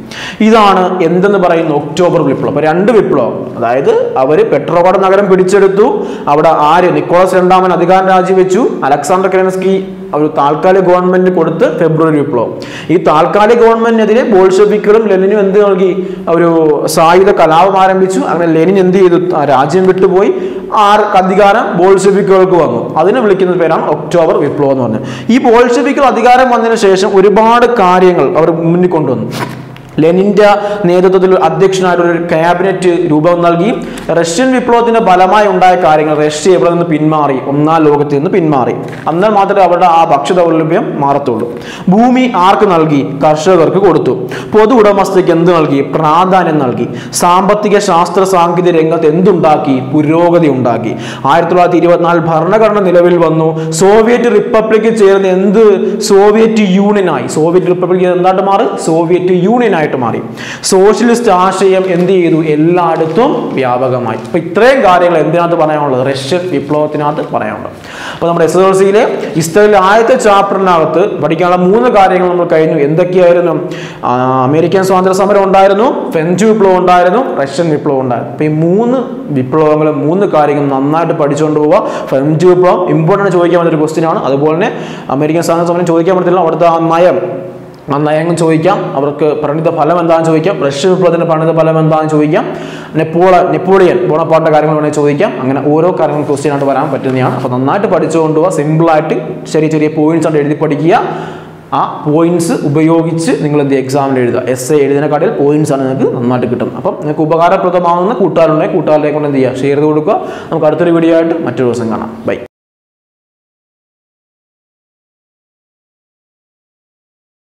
ഇതാണ് എന്തെന്ന് പറയുന്ന ഒക്ടോബർ വിപ്ലവം അപ്പൊ രണ്ട് വിപ്ലവം അതായത് അവര് പെട്രോവാഡ് നഗരം പിടിച്ചെടുത്തു അവിടെ ആര് നിക്കോളസ് രണ്ടാമൻ അധികാരം രാജിവെച്ചു അലക്സാണ്ടർ കെലൻസ്കി ഒരു താൽക്കാലിക ഗവൺമെന്റ് കൊടുത്ത് ഫെബ്രുവരി വിപ്ലവം ഈ താൽക്കാലിക ഗവൺമെന്റിനെതിരെ ബോൾഷെവിക്കുകളും ലെനിനും എന്ത് നൽകി ഒരു സായുധ കലാപം ആരംഭിച്ചു അങ്ങനെ ലെനിൻ എന്ത് ചെയ്തു ആ രാജ്യം വിട്ടുപോയി ആർക്ക് അധികാരം ബോൾഷെവിക്കുകൾക്ക് വന്നു അതിനെ വിളിക്കുന്ന പേരാണ് ഒക്ടോബർ വിപ്ലവം എന്ന് പറഞ്ഞത് ഈ ബോൾഷെവിക്കുകൾ അധികാരം വന്നതിന് ശേഷം ഒരുപാട് കാര്യങ്ങൾ അവർ മുന്നിൽ കൊണ്ടുവന്നു ലെനിന്റെ നേതൃത്വത്തിൽ അധ്യക്ഷനായിട്ട് ഒരു ക്യാബിനറ്റ് രൂപം നൽകി റഷ്യൻ വിപ്ലവത്തിന്റെ ഫലമായി ഉണ്ടായ കാര്യങ്ങൾ റഷ്യ ഇവിടെ നിന്ന് പിന്മാറി ഒന്നാം ലോകത്തിൽ നിന്ന് പിന്മാറി എന്നാൽ മാത്രമേ അവരുടെ ആ ഭക്ഷ്യദൗർലഭ്യം മാറത്തുള്ളൂ ഭൂമി ആർക്ക് നൽകി കർഷകർക്ക് കൊടുത്തു പൊതു ഉടമസ്ഥയ്ക്ക് എന്ത് നൽകി പ്രാധാന്യം നൽകി സാമ്പത്തിക ശാസ്ത്ര സാങ്കേതിക രംഗത്ത് എന്തുണ്ടാക്കി പുരോഗതി ഉണ്ടാക്കി ആയിരത്തി തൊള്ളായിരത്തി ഇരുപത്തിനാല് ഭരണഘടന നിലവിൽ വന്നു സോവിയറ്റ് റിപ്പബ്ലിക്ക് ചേർന്ന് എന്ത് സോവിയറ്റ് യൂണിയനായി സോവിയറ്റ് റിപ്പബ്ലിക് എന്തായിട്ട് മാറി സോവിയറ്റ് യൂണിയൻ ആയിട്ട് മാറി സോഷ്യലിസ്റ്റ് ആശയം എന്ത് ചെയ്തു എല്ലായിടത്തും വ്യാപകമായി അപ്പൊ ഇത്രയും കാര്യങ്ങൾ എന്തിനകത്ത് പറയാനുള്ളത് റഷ്യൻ വിപ്ലവത്തിനകത്ത് പറയാനുള്ളത് അപ്പൊ നമ്മുടെ എസ് എൽ സിയിലെ ഹിസ്റ്ററിയിലെ ആദ്യത്തെ ചാപ്റ്ററിനകത്ത് പഠിക്കാനുള്ള മൂന്ന് കാര്യങ്ങൾ നമ്മൾ കഴിഞ്ഞു എന്തൊക്കെയായിരുന്നു ആ, അമേരിക്കൻ സ്വാതന്ത്ര്യ സമരം ഉണ്ടായിരുന്നു ഫ്രഞ്ച് വിപ്ലവം ഉണ്ടായിരുന്നു റഷ്യൻ വിപ്ലവം ഉണ്ടായിരുന്നു അപ്പൊ ഈ മൂന്ന് വിപ്ലവങ്ങളും മൂന്ന് കാര്യങ്ങളും നന്നായിട്ട് പഠിച്ചുകൊണ്ട് പോവുക ഫ്രഞ്ച് വിപ്ലവം ഇമ്പോർട്ടൻ്റ് ചോദിക്കാൻ പറ്റുന്ന ഒരു ക്വസ്റ്റ്യൻ ആണ് അതുപോലെ തന്നെ അമേരിക്കൻ സ്വാതന്ത്ര്യ സമരം ചോദിക്കാൻ പറ്റത്തില്ല അവിടുത്തെ ആ നയം ആ നയങ്ങൾ ചോദിക്കാം അവർക്ക് പരിണിത ഫലം എന്താണെന്ന് ചോദിക്കാം റഷ്യൻ വിപ്ലവത്തിന്റെ പരിണിത ഫലം എന്താണെന്ന് ചോദിക്കാം നെപ്പോള നെപ്പോളിയൻ ബോണപ്പാട്ടിന്റെ കാര്യങ്ങൾ വേണമെങ്കിൽ ചോദിക്കാം അങ്ങനെ ഓരോ കാര്യങ്ങളും ക്വസ്റ്റ്യൻ ആയിട്ട് വരാൻ പറ്റുന്നതാണ് അപ്പോൾ നന്നായിട്ട് പഠിച്ചുകൊണ്ട് പോവുക സിമ്പിളായിട്ട് ചെറിയ ചെറിയ പോയിന്റ്സ് ആയിട്ട് എഴുതി പഠിക്കുക ആ പോയിന്റ്സ് ഉപയോഗിച്ച് നിങ്ങൾ എന്ത് എക്സാമിൽ എഴുതുക എസ് എ എഴുതിനേക്കാട്ടിൽ പോയിന്റ്സ് ആണ് നിങ്ങൾക്ക് നന്നായിട്ട് കിട്ടുന്നത് അപ്പം നിങ്ങൾക്ക് ഉപകാരപ്രദമാകുന്ന കൂട്ടുകാരുണ്ടെങ്കിൽ കൂട്ടുകാരിലേക്ക് കൊണ്ട് എന്ത് ചെയ്യുക ഷെയർ ചെയ്ത് കൊടുക്കുക നമുക്ക് അടുത്തൊരു വീഡിയോ ആയിട്ട് മറ്റൊരു ദിവസം കാണാം ബൈ